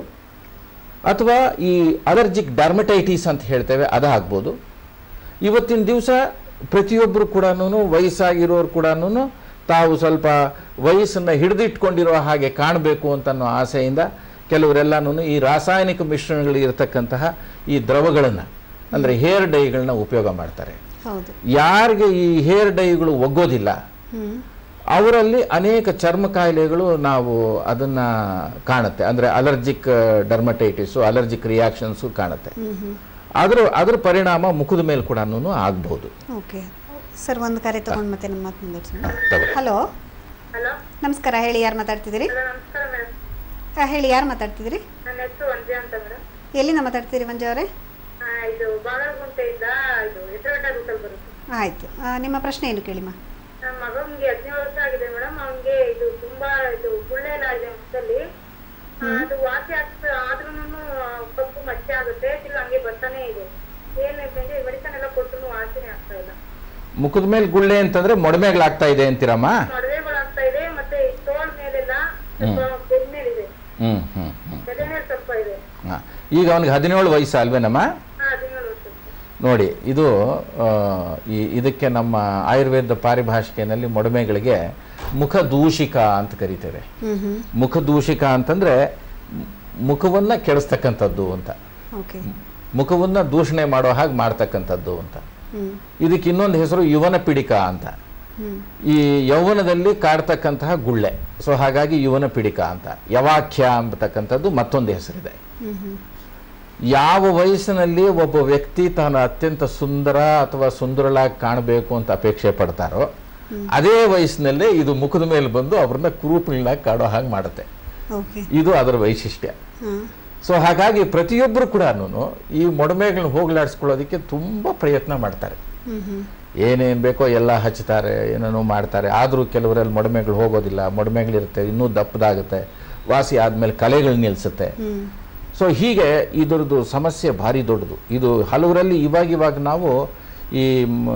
ಅಥವಾ ಈ ಅಲರ್ಜಿಕ್ ಡರ್ಮಟೈಟಿಸ್ ಅಂತ ಹೇಳ್ತೇವೆ ಅದಾಗ್ಬೋದು ಇವತ್ತಿನ ದಿವಸ ಪ್ರತಿಯೊಬ್ಬರು ಕೂಡ ವಯಸ್ಸಾಗಿರೋರು ಕೂಡ ತಾವು ಸ್ವಲ್ಪ ವಯಸ್ಸನ್ನು ಹಿಡಿದಿಟ್ಕೊಂಡಿರೋ ಹಾಗೆ ಕಾಣಬೇಕು ಅಂತನ್ನೋ ಆಸೆಯಿಂದ ಕೆಲವರೆಲ್ಲನೂ ಈ ರಾಸಾಯನಿಕ ಮಿಶ್ರಣಗಳು ಇರತಕ್ಕಂತಹ ಈ ದ್ರವಗಳನ್ನು ಅಂದರೆ ಹೇರ್ ಡೈಗಳನ್ನ ಉಪಯೋಗ ಮಾಡ್ತಾರೆ ಹೌದು ಯಾರಿಗೆ ಈ ಹೇರ್ ಡೈಗಳು ಒಗ್ಗೋದಿಲ್ಲ ಹ್ಮ್ ಅವರಲ್ಲಿ ಅನೇಕ ಚರ್ಮ ಕಾಯಿಲೆಗಳು ನಾವು ಅದನ್ನ ಕಾಣುತ್ತೆ ಅಂದ್ರೆ ಅಲರ್ಜಿಕ್ ಡರ್ಮಟೈಟಿಸು ಅಲರ್ಜಿಕ್ ರಿಯಾಕ್ಷನ್ಸು ಕಾಣುತ್ತೆ ಹ್ಮ್ ಹ್ಮ್ ಅದ್ರ ಅದ್ರ ಪರಿಣಾಮ ಮುಖದ ಮೇಲೆ ಕೂಡ ಆಗ್ಬಹುದು ಓಕೆ ಸರ್ ಒಂದು ಕರೆ ತಗೊಂಡು ಮತ್ತೆ ನಮ್ಮ ಮಾತು ಮುಂದುವರ್ಸೋಣ ತಗೋ. ಹಲೋ ಹಲೋ ನಮಸ್ಕಾರ ಹೇಳಿ ಯಾರು ಮಾತಾಡ್ತಿದ್ದೀರಿ ಹಲೋ ನಮಸ್ಕಾರ ಮೇಡಮ್ ಆ, ಹೇಳಿ ಯಾರು ಮಾತಾಡ್ತಿದ್ದೀರಿ ನನ್ನ ಹೆಸರು ವಂಜೆ ಅಂತ ಮೇಡಮ್ ಎಲ್ಲಿಂದ ಮಾತಾಡ್ತಿದ್ದೀರಿ ಮಂಜು ಅವರೇ ಇದು ಬಾಗಲಗುಂಟೆಯಿಂದ ಇದು ಹೆಸರುಘಟ್ಟ ರೂಟಲ್ಲಿ ಬರುತ್ತೆ ಆಯಿತು ನಿಮ್ಮ ಪ್ರಶ್ನೆ ಏನು ಕೇಳಿಮ್ಮ ನಮ್ಮ ಮಗನಿಗೆ ಹದಿನೇಳು ವರ್ಷ ಆಗಿದೆ ಮೇಡಮ್ ಅವನಿಗೆ ಇದು ತುಂಬಾ ಇದು ಗುಳ್ಳೆ ಎಲ್ಲ ಇದೆ ಮುಖದಲ್ಲಿ ಆ, ಅದು ವಾಸಿ ಆಗ್ತಾ ಆದ್ರೂ ಕಪ್ಪು ಮಚ್ಚೆ ಆಗುತ್ತೆ ತಿರ್ಗಿ ಹಂಗೆ ಬರ್ತಾನೆ ಇದೆ ಏನು ಮೆಡಿಸನ್ ಎಲ್ಲ ಕೊಟ್ಟರು ವಾಸಿನೇ ಆಗ್ತಾ ಇಲ್ಲ ಮುಖದ ಮೇಲೆ ಗುಳ್ಳೆ ಅಂತಂದ್ರೆ ಮೊಡಮೆಗಳಾಗ್ತಾ ಇದೆ ಅಂತೀರಮ್ಮ ಮದುವೆಗಳಾಗ್ತಾ ಇದೆ ಮತ್ತೆ ಈ ತೋಳ್ ಮೇಲೆಲ್ಲ ಸ್ವಲ್ಪ ಬೆನ್ ಮೇಲಿದೆ ಹ್ಮ್ ಹ್ಮ್ ಹ್ಮ್ ಎದೆ ಮೇಲೆ ಸ್ವಲ್ಪ ಇದೆ ಹಾ. ಈಗ ಅವನಿಗೆ ಹದಿನೇಳು ವಯಸ್ಸು ಅಲ್ವೇನಮ್ಮ ಹಾ ಹದಿನೇಳು ವರ್ಷಕ್ಕೆ ನೋಡಿ ಇದು ಆ, ಈ ಇದಕ್ಕೆ ನಮ್ಮ ಆಯುರ್ವೇದ ಪಾರಿಭಾಷೆಯಲ್ಲಿ ಮೊಡಮೆಗಳಿಗೆ ಮುಖ ದೂಷಿಕ ಅಂತ ಕರಿತೇವೆ ಹ್ಮ್ ಹ್ಮ್ ಮುಖ ದೂಷಿಕ ಅಂತಂದ್ರೆ ಮ್- ಮುಖವನ್ನ ಕೆಡಿಸ್ತಕ್ಕಂಥದ್ದು ಅಂತ ಓಕೆ ಮುಖವನ್ನ ದೂಷಣೆ ಮಾಡೋ ಹಾಗೆ ಮಾಡ್ತಕ್ಕಂಥದ್ದು ಅಂತ ಹ್ಮ್ ಇದಕ್ಕೆ ಇನ್ನೊಂದು ಹೆಸರು ಯುವನ ಪಿಡಿಕ ಅಂತ ಹ್ಮ್ ಈ ಯೌವನದಲ್ಲಿ ಕಾಡ್ತಕ್ಕಂತಹ ಗುಳ್ಳೆ ಸೊ ಹಾಗಾಗಿ ಯುವನ ಪಿಡಿಕ ಅಂತ ಯವಾಖ್ಯ ಅಂತಕ್ಕಂಥದ್ದು ಮತ್ತೊಂದು ಹೆಸರಿದೆ ಹ್ಮ್ ಹ್ಮ್ ಯಾವ ವಯಸ್ಸಿನಲ್ಲಿ ಒಬ್ಬ ವ್ಯಕ್ತಿ ತಾನು ಅತ್ಯಂತ ಸುಂದರ ಅಥವಾ ಸುಂದರಳಾಗಿ ಕಾಣಬೇಕು ಅಂತ ಅಪೇಕ್ಷೆ ಪಡ್ತಾರೋ ಅದೇ ವಯಸ್ಸಿನಲ್ಲೇ ಇದು ಮುಖದ ಮೇಲೆ ಬಂದು ಅವ್ರನ್ನ ಕುರೂಪಿಗಳಾಗಿ ಕಾಡೋ ಹಾಗೆ ಮಾಡುತ್ತೆ ಓಕೆ ಇದು ಅದರ ವೈಶಿಷ್ಟ್ಯ ಹಾಂ ಸೊ ಹಾಗಾಗಿ ಪ್ರತಿಯೊಬ್ಬರು ಕೂಡ ಈ ಮೊಡಮೆಗಳನ್ನ ಹೋಗಲಾಡಿಸ್ಕೊಳ್ಳೋದಕ್ಕೆ ತುಂಬ ಪ್ರಯತ್ನ ಮಾಡ್ತಾರೆ ಹ್ಮ್ ಹ್ಮ್ ಏನೇನು ಬೇಕೋ ಎಲ್ಲ ಹಚ್ತಾರೆ ಏನೇನೋ ಮಾಡ್ತಾರೆ ಆದರೂ ಕೆಲವರಲ್ಲಿ ಮೊಡಮೆಗಳು ಹೋಗೋದಿಲ್ಲ ಮೊಡಮೆಗಳಿರುತ್ತೆ ಇನ್ನೂ ದಪ್ಪದಾಗುತ್ತೆ ವಾಸಿ ಆದಮೇಲೆ ಕಲೆಗಳು ನಿಲ್ಲಿಸುತ್ತೆ ಹ್ಮ್ ಸೊ ಹೀಗೆ ಇದರದ್ದು ಸಮಸ್ಯೆ ಭಾರಿ ದೊಡ್ಡದು ಇದು ಹಲವರಲ್ಲಿ ಇವಾಗ ಇವಾಗ ನಾವು ಈ ಮ,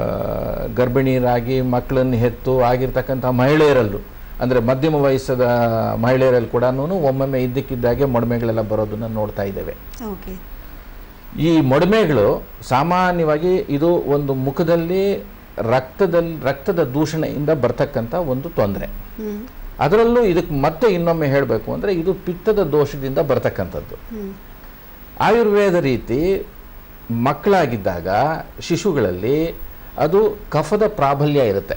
ಗರ್ಭಿಣಿಯರಾಗಿ ಮಕ್ಕಳನ್ನು ಹೆತ್ತು ಆಗಿರ್ತಕ್ಕಂಥ ಮಹಿಳೆಯರಲ್ಲೂ ಅಂದರೆ ಮಧ್ಯಮ ವಯಸ್ಸದ ಮಹಿಳೆಯರಲ್ಲಿ ಕೂಡ ಒಮ್ಮೊಮ್ಮೆ ಇದ್ದಕ್ಕಿದ್ದಾಗೆ ಮೊಡಮೆಗಳೆಲ್ಲ ಬರೋದನ್ನು ನೋಡ್ತಾ ಇದ್ದೇವೆ ಓಕೆ ಈ ಮೊಡಮೆಗಳು ಸಾಮಾನ್ಯವಾಗಿ ಇದು ಒಂದು ಮುಖದಲ್ಲಿ ರಕ್ತದಲ್ಲಿ ರಕ್ತದ ದೂಷಣೆಯಿಂದ ಬರ್ತಕ್ಕಂಥ ಒಂದು ತೊಂದರೆ ಹ್ಮ್ ಅದರಲ್ಲೂ ಇದಕ್ಕೆ ಮತ್ತೆ ಇನ್ನೊಮ್ಮೆ ಹೇಳಬೇಕು ಅಂದರೆ ಇದು ಪಿತ್ತದ ದೋಷದಿಂದ ಬರ್ತಕ್ಕಂಥದ್ದು ಹ್ಮ್ ಆಯುರ್ವೇದ ರೀತಿ ಮಕ್ಕಳಾಗಿದ್ದಾಗ ಶಿಶುಗಳಲ್ಲಿ ಅದು ಕಫದ ಪ್ರಾಬಲ್ಯ ಇರುತ್ತೆ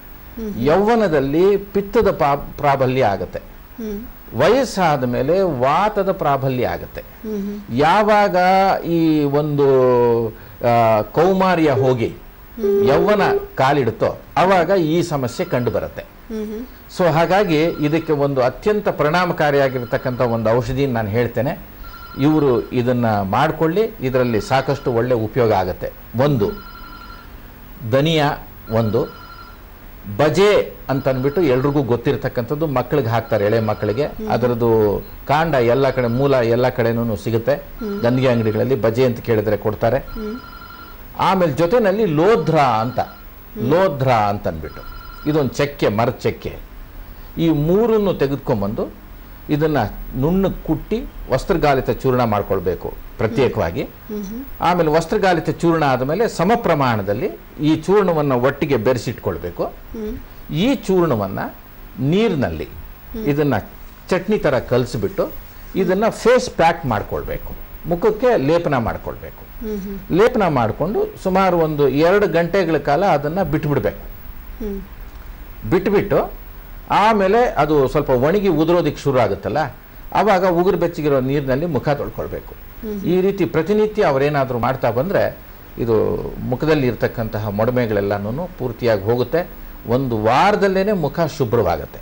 ಯೌವನದಲ್ಲಿ ಪಿತ್ತದ ಪಾ- ಪ್ರಾಬಲ್ಯ ಆಗುತ್ತೆ ಹ್ಮ್ ವಯಸ್ಸಾದ ಮೇಲೆ ವಾತದ ಪ್ರಾಬಲ್ಯ ಆಗುತ್ತೆ ಹ್ಮ್ ಹ್ಮ್ ಯಾವಾಗ ಈ ಒಂದು ಆ, ಕೌಮಾರ್ಯ ಹೋಗಿ ಯೌವನ ಕಾಲಿಡುತ್ತೋ ಆವಾಗ ಈ ಸಮಸ್ಯೆ ಕಂಡು ಬರುತ್ತೆ ಹ್ಮ್ ಹ್ಮ್ ಸೊ ಹಾಗಾಗಿ ಇದಕ್ಕೆ ಒಂದು ಅತ್ಯಂತ ಪರಿಣಾಮಕಾರಿಯಾಗಿರ್ತಕ್ಕಂಥ ಒಂದು ಔಷಧಿ ನಾನು ಹೇಳ್ತೇನೆ ಇವರು ಇದನ್ನು ಮಾಡಿಕೊಳ್ಳಿ ಇದರಲ್ಲಿ ಸಾಕಷ್ಟು ಒಳ್ಳೆ ಉಪಯೋಗ ಆಗುತ್ತೆ ಒಂದು ಧನಿಯಾ ಒಂದು ಬಜೆ ಅಂತ ಅಂದ್ಬಿಟ್ಟು ಎಲ್ರಿಗೂ ಗೊತ್ತಿರತಕ್ಕಂಥದ್ದು ಮಕ್ಕಳಿಗೆ ಹಾಕ್ತಾರೆ ಎಳೆ ಮಕ್ಕಳಿಗೆ ಅದರದ್ದು ಕಾಂಡ ಎಲ್ಲ ಕಡೆ ಮೂಲ ಎಲ್ಲ ಕಡೆನೂ ಸಿಗುತ್ತೆ ಗಂದಿಗೆ ಅಂಗಡಿಗಳಲ್ಲಿ ಬಜೆ ಅಂತ ಕೇಳಿದ್ರೆ ಕೊಡ್ತಾರೆ ಹ್ಮ್ ಆಮೇಲೆ ಜೊತೆನಲ್ಲಿ ಲೋಧ್ರ ಅಂತ ಲೋಧ್ರ ಅಂತ ಅಂದ್ಬಿಟ್ಟು ಇದೊಂದು ಚಕ್ಕೆ ಮರದ ಚಕ್ಕೆ ಈ ಮೂರನ್ನು ತೆಗೆದುಕೊಂಬಂದು ಇದನ್ನು ನುಣ್ಣಗೆ ಕುಟ್ಟಿ ವಸ್ತ್ರಗಾಲಿತ ಚೂರ್ಣ ಮಾಡ್ಕೊಳ್ಬೇಕು ಪ್ರತ್ಯೇಕವಾಗಿ ಹ್ಮ್ ಹ್ಮ್ ಆಮೇಲೆ ವಸ್ತ್ರಗಾಲಿತ ಚೂರ್ಣ ಆದಮೇಲೆ ಸಮ ಪ್ರಮಾಣದಲ್ಲಿ ಈ ಚೂರ್ಣವನ್ನು ಒಟ್ಟಿಗೆ ಬೆರೆಸಿಟ್ಕೊಳ್ಬೇಕು ಹ್ಮ್ ಈ ಚೂರ್ಣವನ್ನು ನೀರಿನಲ್ಲಿ ಇದನ್ನು ಚಟ್ನಿ ಥರ ಕಲಿಸ್ಬಿಟ್ಟು ಇದನ್ನು ಫೇಸ್ ಪ್ಯಾಕ್ ಮಾಡ್ಕೊಳ್ಬೇಕು ಮುಖಕ್ಕೆ ಲೇಪನ ಮಾಡ್ಕೊಳ್ಬೇಕು ಹ್ಮ್ ಹ್ಮ್ ಲೇಪನ ಮಾಡಿಕೊಂಡು ಸುಮಾರು ಒಂದು ಎರಡು ಗಂಟೆಗಳ ಕಾಲ ಅದನ್ನು ಬಿಟ್ಬಿಡ್ಬೇಕು ಹ್ಮ್ ಬಿಟ್ಬಿಟ್ಟು ಆಮೇಲೆ ಅದು ಸ್ವಲ್ಪ ಒಣಗಿ ಉದುರೋದಕ್ಕೆ ಶುರು ಆಗುತ್ತಲ್ಲ ಆವಾಗ ಉಗುರು ಬೆಚ್ಚಗಿರೋ ನೀರಿನಲ್ಲಿ ಮುಖ ತೊಳ್ಕೊಳ್ಬೇಕು ಈ ರೀತಿ ಪ್ರತಿನಿತ್ಯ ಅವರೇನಾದರೂ ಮಾಡ್ತಾ ಬಂದರೆ ಇದು ಮುಖದಲ್ಲಿ ಇರ್ತಕ್ಕಂತಹ ಮೊಡಮೆಗಳೆಲ್ಲನೂ ಪೂರ್ತಿಯಾಗಿ ಹೋಗುತ್ತೆ ಒಂದು ವಾರದಲ್ಲೇ ಮುಖ ಶುಭ್ರವಾಗುತ್ತೆ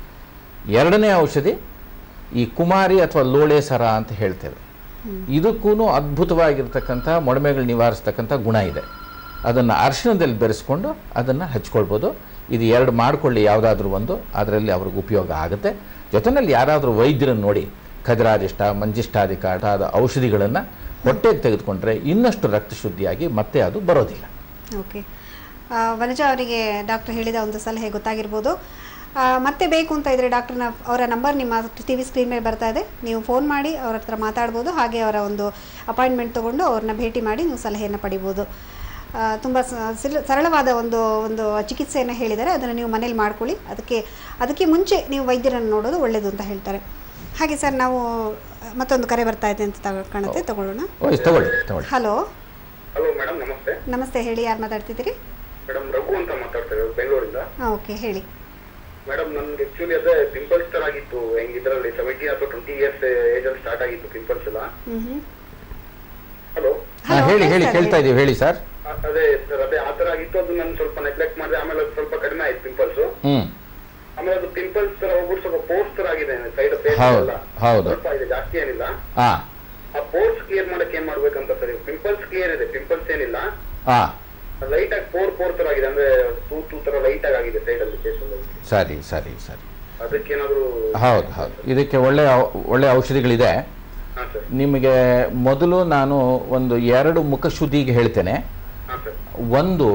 ಎರಡನೇ ಔಷಧಿ ಈ ಕುಮಾರಿ ಅಥವಾ ಲೋಳೆ ಸರ ಅಂತ ಹೇಳ್ತೇವೆ ಇದಕ್ಕೂ ಅದ್ಭುತವಾಗಿರ್ತಕ್ಕಂಥ ಮೊಡಮೆಗಳು ನಿವಾರಿಸ್ತಕ್ಕಂಥ ಗುಣ ಇದೆ ಅದನ್ನು ಅರಿಶಿಣದಲ್ಲಿ ಬೆರೆಸ್ಕೊಂಡು ಅದನ್ನು ಹಚ್ಕೊಳ್ಬೋದು ಇದು ಎರಡು ಮಾಡಿಕೊಳ್ಳಿ ಯಾವುದಾದ್ರೂ ಒಂದು ಅದರಲ್ಲಿ ಅವ್ರಿಗೆ ಉಪಯೋಗ ಆಗುತ್ತೆ ಜೊತೆಯಲ್ಲಿ ಯಾರಾದರೂ ವೈದ್ಯರನ್ನು ನೋಡಿ ಖಜರಾಜಿಷ್ಟ ಮಂಜಿಷ್ಟಾಧಿಕಾಟ ಆದ ಔಷಧಿಗಳನ್ನು ಹೊಟ್ಟೆಗೆ ತೆಗೆದುಕೊಂಡ್ರೆ ಇನ್ನಷ್ಟು ರಕ್ತ ಶುದ್ಧಿಯಾಗಿ ಮತ್ತೆ ಅದು ಬರೋದಿಲ್ಲ ಓಕೆ ಆ, ವನಜಾ ಅವರಿಗೆ ಡಾಕ್ಟರ್ ಹೇಳಿದ ಒಂದು ಸಲಹೆ ಗೊತ್ತಾಗಿರ್ಬೋದು ಆ, ಮತ್ತೆ ಬೇಕು ಅಂತ ಇದ್ರೆ ಡಾಕ್ಟರ್ನ ಅವರ ನಂಬರ್ ನಿಮ್ಮ ಟಿ ವಿ ಸ್ಕ್ರೀನ್ ಮೇಲೆ ಬರ್ತಾ ಇದೆ ನೀವು ಫೋನ್ ಮಾಡಿ ಅವ್ರ ಹತ್ರ ಮಾತಾಡ್ಬೋದು ಹಾಗೆ ಅವರ ಒಂದು ಅಪಾಯಿಂಟ್ಮೆಂಟ್ ತೊಗೊಂಡು ಅವ್ರನ್ನ ಭೇಟಿ ಮಾಡಿ ನೀವು ಸಲಹೆಯನ್ನು ಪಡಿಬೋದು ತುಂಬ ಸರಳವಾದ ಒಂದು ಒಂದು ಚಿಕಿತ್ಸೆಯನ್ನು ಹೇಳಿದ್ದಾರೆ ಅದನ್ನು ನೀವು ಮನೇಲಿ ಮಾಡ್ಕೊಳ್ಳಿ ಅದಕ್ಕೆ ಅದಕ್ಕೆ ಮುಂಚೆ ನೀವು ವೈದ್ಯರನ್ನು ನೋಡೋದು ಒಳ್ಳೆಯದು ಅಂತ ಹೇಳ್ತಾರೆ ಹಾಗೆ ಸರ್ ನಾವು ಮತ್ತೊಂದು ಕರೆ ಬರ್ತಾ ಇದೆ ಅಂತ ತಗೊ- ಕಾಣುತ್ತೆ ತಗೊಳ್ಳೋಣ ಓ ಇದು ತಗೊಳ್ಳಿ ತಗೊಳ್ಳಿ ಹಲೋ ಹಲೋ ಮೇಡಮ್ ನಮಸ್ತೆ ನಮಸ್ತೆ ಹೇಳಿ ಯಾರು ಮಾತಾಡ್ತಿದ್ದೀರಿ ಮೇಡಮ್ ರಘು ಅಂತ ಮಾತಾಡ್ತಾ ಇರೋದು ಬೆಂಗಳೂರಿಂದ ಹಾಂ ಓಕೆ ಹೇಳಿ ಮೇಡಮ್ ನನ್ಗೆ ಆಕ್ಚುಲಿ ಅದೇ ಪಿಂಪಲ್ಸ್ ತರ ಆಗಿತ್ತು ಹೆಂಗ್ ಇದರಲ್ಲಿ ಸೆವೆಂಟೀನ್ ಅಥವಾ ಟ್ವೆಂಟಿ ಇಯರ್ಸ್ ಏಜ್ ಅಲ್ಲಿ ಸ್ಟಾರ್ಟ್ ಆಗಿತ್ತು ಪಿಂಪಲ್ಸ್ ಎಲ್ಲ ಹ್ಞೂ ಹ್ಞೂ ಹಲೋ ಹಾಂ ಹೇಳಿ ಹೇಳಿ ಕೇಳ್ತಾ ಇದ್ದೀವಿ ಹೇಳಿ ಸರ್ ಅದೇ ಸರ್ ಅದೇ ಆ ತರ ಆಗಿತ್ತು ಅದು ನಾನು ಸ್ವಲ್ಪ ನೆಗ್ಲೆಕ್ಟ್ ಮಾಡಿದೆ ಆಮೇಲೆ ಅದು ಸ್ವಲ್ಪ ಕಡಿಮೆ ಆಯ್ತು ಪಿಂಪಲ್ಸ್ ಹ್ಞೂ ಆಮೇಲೆ ಅದು ಪಿಂಪಲ್ಸ್ ತರ ಹೋಗ್ಬಿಟ್ಟು ಸ್ವಲ್ಪ ಪೋರ್ಸ್ ತರ ಆಗಿದೆ ಸೈಡ್ ಫೇಸ್ ಹೌದು, ಎಲ್ಲ ಹೌದು. ಸ್ವಲ್ಪ ಇದೆ ಜಾಸ್ತಿ ಏನಿಲ್ಲ ಹಾಂ ಆ ಪೋರ್ಸ್ ಕ್ಲಿಯರ್ ಮಾಡಕ್ ಏನ್ ಮಾಡ್ಬೇಕಂತ ಸರ್ ಪಿಂಪಲ್ಸ್ ಕ್ಲಿಯರ್ ಇದೆ ಪಿಂಪಲ್ಸ್ ಏನಿಲ್ಲ ಹಾಂ ಲೈಟ್ ಆಗಿ ಪೋರ್ ಪೋರ್ ತರ ಆಗಿದೆ ಅಂದ್ರೆ ತೂ ತೂ ತರ ಲೈಟ್ ಆಗಿ ಆಗಿದೆ ಸೈಡ್ ಅಲ್ಲಿ ಫೇಸ್ ಅಲ್ಲಿ ಸರಿ ಸರಿ ಸರಿ ಅದಕ್ಕೇನಾದ್ರು ಹೌದು ಹೌದು ಇದಕ್ಕೆ ಒಳ್ಳೆ ಔ- ಒಳ್ಳೆ ಔಷಧಿಗಳಿದೆ ಹಾ ಸರ್ ನಿಮಗೆ ಮೊದಲು ನಾನು ಒಂದು ಎರಡು ಮುಖಶುದ್ಧಿಗೆ ಹೇಳ್ತೇನೆ ಹಾ ಸರ್ ಒಂದು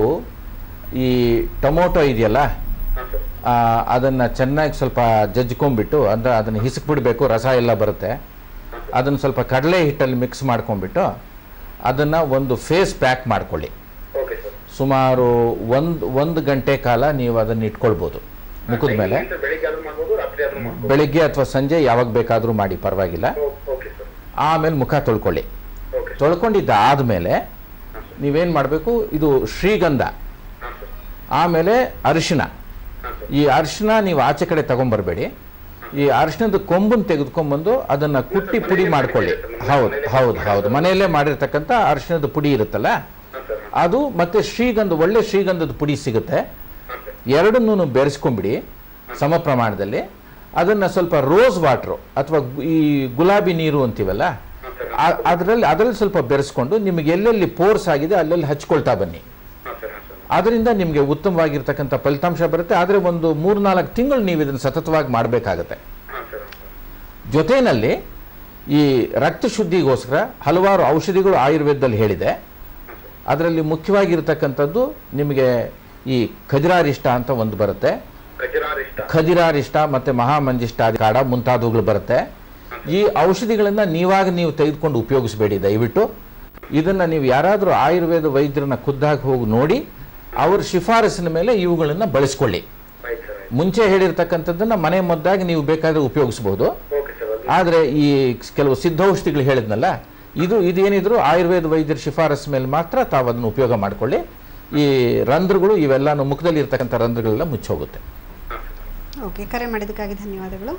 ಈ ಟೊಮೊಟೊ ಇದೆಯಲ್ಲ ಹಾ ಸರ್ ಅದನ್ನು ಚೆನ್ನಾಗಿ ಸ್ವಲ್ಪ ಜಜ್ಕೊಂಡ್ಬಿಟ್ಟು ಅಂದರೆ ಅದನ್ನು ಹಿಸಕ್ಬಿಡ್ಬೇಕು ರಸ ಎಲ್ಲ ಬರುತ್ತೆ ಅದನ್ನು ಸ್ವಲ್ಪ ಕಡಲೆ ಹಿಟ್ಟಲ್ಲಿ ಮಿಕ್ಸ್ ಮಾಡ್ಕೊಂಡ್ಬಿಟ್ಟು ಅದನ್ನು ಒಂದು ಫೇಸ್ ಪ್ಯಾಕ್ ಮಾಡ್ಕೊಳ್ಳಿ ಓಕೆ ಸರ್ ಸುಮಾರು ಒಂದು ಒಂದು ಗಂಟೆ ಕಾಲ ನೀವು ಅದನ್ನು ಇಟ್ಕೊಳ್ಬೋದು ಮುಖದ ಮೇಲೆ ಟೈಮಿಂಗ್ ಬೆಳಿಗ್ಗೆ ಆದ್ರೂ ಮಾಡ್ಬೋದು ರಾತ್ರಿ ಆದ್ರೂ ಮಾಡ್ಬೋದು ಬೆಳಿಗ್ಗೆ ಅಥವಾ ಸಂಜೆ ಯಾವಾಗ ಬೇಕಾದರೂ ಮಾಡಿ ಪರವಾಗಿಲ್ಲ ಓಕೆ ಸರ್ ಆಮೇಲೆ ಮುಖ ತೊಳ್ಕೊಳ್ಳಿ ಓಕೆ ತೊಳ್ಕೊಂಡಿದ್ದ ಆದಮೇಲೆ ನೀವೇನು ಮಾಡಬೇಕು ಇದು ಶ್ರೀಗಂಧ ಹಾ ಸರ್ ಆಮೇಲೆ ಅರಿಶಿಣ ಹಾ ಸರ್ ಈ ಅರಿಶಿಣ ನೀವು ಆಚೆ ಕಡೆ ತಗೊಂಬರ್ಬೇಡಿ ಈ ಅರಿಶಿಣದ ಕೊಂಬನ್ನು ತೆಗೆದುಕೊಂಡ್ಬಂದು ಅದನ್ನು ಕುಟ್ಟಿ ಪುಡಿ ಮಾಡ್ಕೊಳ್ಳಿ ಹೌದು ಹೌದು ಹೌದು ಮನೆಯಲ್ಲೇ ಮಾಡಿರ್ತಕ್ಕಂಥ ಅರಿಶಿಣದ ಪುಡಿ ಇರುತ್ತಲ್ಲ ಹಾ ಸರ್ ಅದು ಮತ್ತೆ ಶ್ರೀಗಂಧ ಒಳ್ಳೆ ಶ್ರೀಗಂಧದ ಪುಡಿ ಸಿಗುತ್ತೆ ಹಾ ಸರ್ ಎರಡನ್ನೂ ಬೆರೆಸ್ಕೊಂಬಿಡಿ ಸಮ ಪ್ರಮಾಣದಲ್ಲಿ ಅದನ್ನು ಸ್ವಲ್ಪ ರೋಸ್ ವಾಟ್ರು ಅಥವಾ ಗು- ಈ ಗುಲಾಬಿ ನೀರು ಅಂತೀವಲ್ಲ ಹಾ ಸರ್ ಅದರಲ್ಲಿ ಅದರಲ್ಲಿ ಸ್ವಲ್ಪ ಬೆರೆಸ್ಕೊಂಡು ನಿಮಗೆ ಎಲ್ಲೆಲ್ಲಿ ಪೋರ್ಸ್ ಆಗಿದೆ ಅಲ್ಲೆಲ್ಲಿ ಹಚ್ಕೊಳ್ತಾ ಬನ್ನಿ ಹಾ ಸರ್ ಹಾ ಸರ್ ಅದರಿಂದ ನಿಮಗೆ ಉತ್ತಮವಾಗಿರ್ತಕ್ಕಂಥ ಫಲಿತಾಂಶ ಬರುತ್ತೆ ಆದರೆ ಒಂದು ಮೂರ್ನಾಲ್ಕು ತಿಂಗಳು ನೀವು ಇದನ್ನು ಸತತವಾಗಿ ಮಾಡಬೇಕಾಗತ್ತೆ ಹಾ ಸರ್ ಹಾ ಸರ್ ಜೊತೆಯಲ್ಲಿ ಈ ರಕ್ತ ಶುದ್ಧಿಗೋಸ್ಕರ ಹಲವಾರು ಔಷಧಿಗಳು ಆಯುರ್ವೇದದಲ್ಲಿ ಹೇಳಿದೆ ಹಾ ಸರ್ ಅದರಲ್ಲಿ ಮುಖ್ಯವಾಗಿರ್ತಕ್ಕಂಥದ್ದು ನಿಮಗೆ ಈ ಖಜರಾರಿಷ್ಟ ಅಂತ ಒಂದು ಬರುತ್ತೆ ಖಜರಾರಿಷ್ಟ ಖದಿರಾರಿಷ್ಟ ಮತ್ತು ಮಹಾಮಂಜಿಷ್ಟ ಕಾಡ ಮುಂತಾದವುಗಳು ಬರುತ್ತೆ ಈ ಔಷಧಿಗಳನ್ನು ನೀವಾಗ ನೀವು ತೆಗೆದುಕೊಂಡು ಉಪಯೋಗಿಸಬೇಡಿ ದಯವಿಟ್ಟು ಇದನ್ನು ನೀವು ಯಾರಾದರೂ ಆಯುರ್ವೇದ ವೈದ್ಯರನ್ನ ಖುದ್ದಾಗಿ ಹೋಗಿ ನೋಡಿ ಅವ್ರ ಶಿಫಾರಸಿನ ಮೇಲೆ ಇವುಗಳನ್ನು ಬಳಸ್ಕೊಳ್ಳಿ ಆಯ್ತು ಸರ್ ಆಯ್ತು ಮುಂಚೆ ಹೇಳಿರ್ತಕ್ಕಂಥದ್ದನ್ನು ಮನೆ ಮದ್ದಾಗಿ ನೀವು ಬೇಕಾದರೆ ಉಪಯೋಗಿಸ್ಬೋದು ಓಕೆ ಸರ್ ಅದು ಆದರೆ ಈ ಕೆಲವು ಸಿದ್ಧೌಷಧಿಗಳು ಹೇಳಿದ್ನಲ್ಲ ಇದು ಇದೇನಿದ್ರು ಆಯುರ್ವೇದ ವೈದ್ಯರ ಶಿಫಾರಸು ಮೇಲೆ ಮಾತ್ರ ತಾವು ಅದನ್ನು ಉಪಯೋಗ ಮಾಡಿಕೊಳ್ಳಿ ಈ ರಂಧ್ರಗಳು ಇವೆಲ್ಲನೂ ಮುಖದಲ್ಲಿ ಇರ್ತಕ್ಕಂಥ ರಂಧ್ರಗಳೆಲ್ಲ ಮುಚ್ಚೋಗುತ್ತೆ ಹಾ ಸರ್ ಓಕೆ ಕರೆ ಮಾಡಿದ್ದಕ್ಕಾಗಿ ಧನ್ಯವಾದಗಳು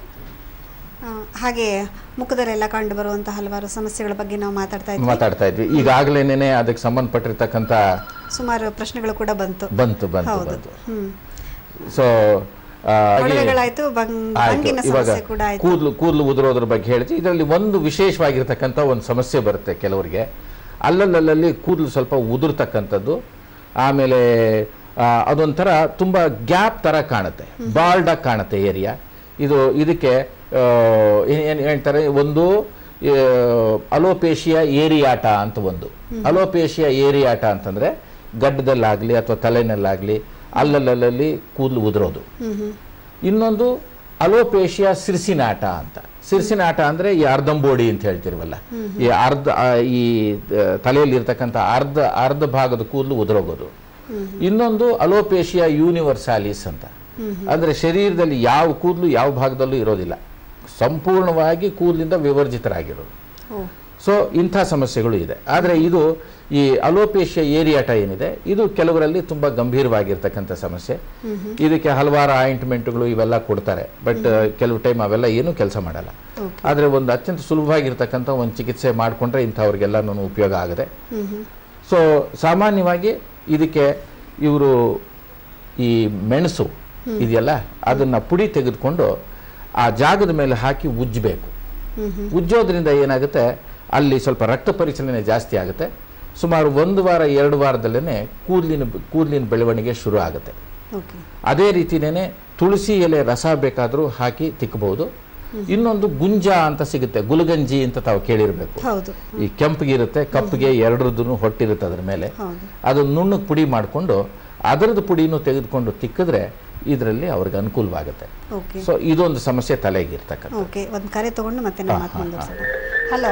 ಆ, ಹಾಗೆ ಮುಖದಲ್ಲೆಲ್ಲ ಕಂಡು ಬರುವಂಥ ಹಲವಾರು ಸಮಸ್ಯೆಗಳ ಬಗ್ಗೆ ನಾವು ಮಾತಾಡ್ತಾ ಇದ್ವಿ ಮಾತಾಡ್ತಾ ಇದ್ವಿ ಈಗಾಗಲೇನೆ ಅದಕ್ಕೆ ಸಂಬಂಧಪಟ್ಟಿರ್ತಕ್ಕಂಥ ಸುಮಾರು ಪ್ರಶ್ನೆಗಳು ಕೂಡ ಬಂತು ಬಂತು ಬಂತು ಹೌದು ಬಂತು ಹ್ಮ್ ಸೊ ಮೊಡವೆಗಳಾಯ್ತು ಭಂಗ್- ಭಂಗಿನ ಇವಾಗ ಸಮಸ್ಯೆ ಕೂಡ ಆಯ್ತು ಕೂದಲು ಕೂದಲು ಉದುರೋದ್ರ ಬಗ್ಗೆ ಹೇಳಿದ್ವಿ ಇದರಲ್ಲಿ ಒಂದು ವಿಶೇಷವಾಗಿರ್ತಕ್ಕಂಥ ಒಂದು ಸಮಸ್ಯೆ ಬರುತ್ತೆ ಕೆಲವರಿಗೆ ಅಲ್ಲಲ್ಲಲ್ಲಿ ಕೂದಲು ಸ್ವಲ್ಪ ಉದುರ್ತಕ್ಕಂಥದ್ದು ಆಮೇಲೆ ಆ, ಅದೊಂಥರ ತುಂಬ ಗ್ಯಾಪ್ ಥರ ಕಾಣುತ್ತೆ ಬಾಲ್ಡಾಗಿ ಕಾಣುತ್ತೆ ಏರಿಯಾ ಇದು ಇದಕ್ಕೆ ಏನು ಹೇಳ್ತಾರೆ ಒಂದು ಅಲೋಪೇಶಿಯಾ ಏರಿಯಾಟ ಅಂತ ಒಂದು ಅಲೋಪೇಶಿಯಾ ಏರಿಯಾಟ ಅಂತಂದರೆ ಗಡ್ಡದಲ್ಲಾಗಲಿ ಅಥವಾ ತಲೆನಲ್ಲಾಗಲಿ ಅಲ್ಲಲ್ಲಲ್ಲಿ ಕೂದಲು ಉದುರೋದು ಹ್ಮ್ ಹ್ಮ್ ಇನ್ನೊಂದು ಅಲೋಪೇಶಿಯಾ ಸಿರ್ಸಿನಾಟ ಅಂತ ಸಿರ್ಸಿನಾಟ ಅಂದರೆ ಈ ಅರ್ಧಂಬೋಡಿ ಅಂತ ಹೇಳ್ತಿರ್ವಲ್ಲ ಈ ಅರ್ಧ ಆ, ಈ ಆ, ತಲೆಯಲ್ಲಿ ಇರ್ತಕ್ಕಂಥ ಅರ್ಧ ಅರ್ಧ ಭಾಗದ ಕೂದಲು ಉದುರೋಗೋದು ಇನ್ನೊಂದು ಅಲೋಪೇಶಿಯಾ ಯೂನಿವರ್ಸಾಲಿಸ್ ಅಂತ ಅಂದರೆ ಶರೀರದಲ್ಲಿ ಯಾವ ಕೂದಲು ಯಾವ ಭಾಗದಲ್ಲೂ ಇರೋದಿಲ್ಲ ಸಂಪೂರ್ಣವಾಗಿ ಕೂದಲಿಂದ ವಿವರ್ಜಿತರಾಗಿರೋದು ಓ ಸೊ ಇಂಥ ಸಮಸ್ಯೆಗಳು ಇದೆ ಆದರೆ ಇದು ಈ ಅಲೋಪೇಶಿಯಾ ಏರಿಯಾಟ ಏನಿದೆ ಇದು ಕೆಲವರಲ್ಲಿ ತುಂಬ ಗಂಭೀರವಾಗಿರ್ತಕ್ಕಂಥ ಸಮಸ್ಯೆ ಇದಕ್ಕೆ ಹಲವಾರು ಆಯಿಂಟ್ಮೆಂಟ್ಗಳು ಇವೆಲ್ಲ ಕೊಡ್ತಾರೆ ಬಟ್ ಕೆಲವು ಟೈಮ್ ಅವೆಲ್ಲ ಏನೂ ಕೆಲಸ ಮಾಡಲ್ಲ ಓಕೆ ಆದರೆ ಒಂದು ಅತ್ಯಂತ ಸುಲಭವಾಗಿರ್ತಕ್ಕಂಥ ಒಂದು ಚಿಕಿತ್ಸೆ ಮಾಡಿಕೊಂಡ್ರೆ ಇಂಥವ್ರಿಗೆಲ್ಲ ಉಪಯೋಗ ಆಗಿದೆ ಹ್ಮ್ ಹ್ಮ್ ಸೊ ಸಾಮಾನ್ಯವಾಗಿ ಇದಕ್ಕೆ ಇವರು ಈ ಮೆಣಸು ಇದೆಯಲ್ಲ ಅದನ್ನು ಪುಡಿ ತೆಗೆದುಕೊಂಡು ಆ ಜಾಗದ ಮೇಲೆ ಹಾಕಿ ಉಜ್ಜಬೇಕು ಹ್ಮ್ ಹ್ಮ್ ಉಜ್ಜೋದ್ರಿಂದ ಏನಾಗುತ್ತೆ ಅಲ್ಲಿ ಸ್ವಲ್ಪ ರಕ್ತ ಪರಿಚಲನೆ ಜಾಸ್ತಿ ಆಗುತ್ತೆ ಸುಮಾರು ಒಂದು ವಾರ ಎರಡು ವಾರದಲ್ಲೇ ಕೂದಲಿನ ಕೂದಲಿನ ಬೆಳವಣಿಗೆ ಶುರು ಆಗುತ್ತೆ ಓಕೆ ಅದೇ ರೀತಿನೇ ತುಳಸಿ ಎಲೆ ರಸ ಬೇಕಾದರೂ ಹಾಕಿ ತಿಕ್ಕಬಹುದು ಇನ್ನೊಂದು ಗುಂಜ ಅಂತ ಸಿಗುತ್ತೆ ಗುಲಗಂಜಿ ಅಂತ ತಾವು ಕೇಳಿರಬೇಕು ಹೌದು ಈ ಕೆಂಪಗಿರುತ್ತೆ ಕಪ್ಪಗೆ ಎರಡರದ್ದು ಹೊಟ್ಟಿರುತ್ತೆ ಅದ್ರ ಮೇಲೆ ಹೌದು ಅದು ನುಣ್ಣಗೆ ಪುಡಿ ಮಾಡಿಕೊಂಡು ಅದರದ್ದು ಪುಡಿನೂ ತೆಗೆದುಕೊಂಡು ತಿಕ್ಕಿದ್ರೆ ಇದರಲ್ಲಿ ಅವ್ರಿಗೆ ಅನುಕೂಲವಾಗುತ್ತೆ ಓಕೆ ಸೊ ಇದೊಂದು ಸಮಸ್ಯೆ ತಲೆಗಿರ್ತಕ್ಕಂಥ ಓಕೆ ಒಂದು ಕರೆ ತಗೊಂಡು ಮತ್ತೆ ನಾವು ಹಾ, ಮಾತು ಹಾ, ಮುಂದುವರ್ಸೋಣ ಹಲೋ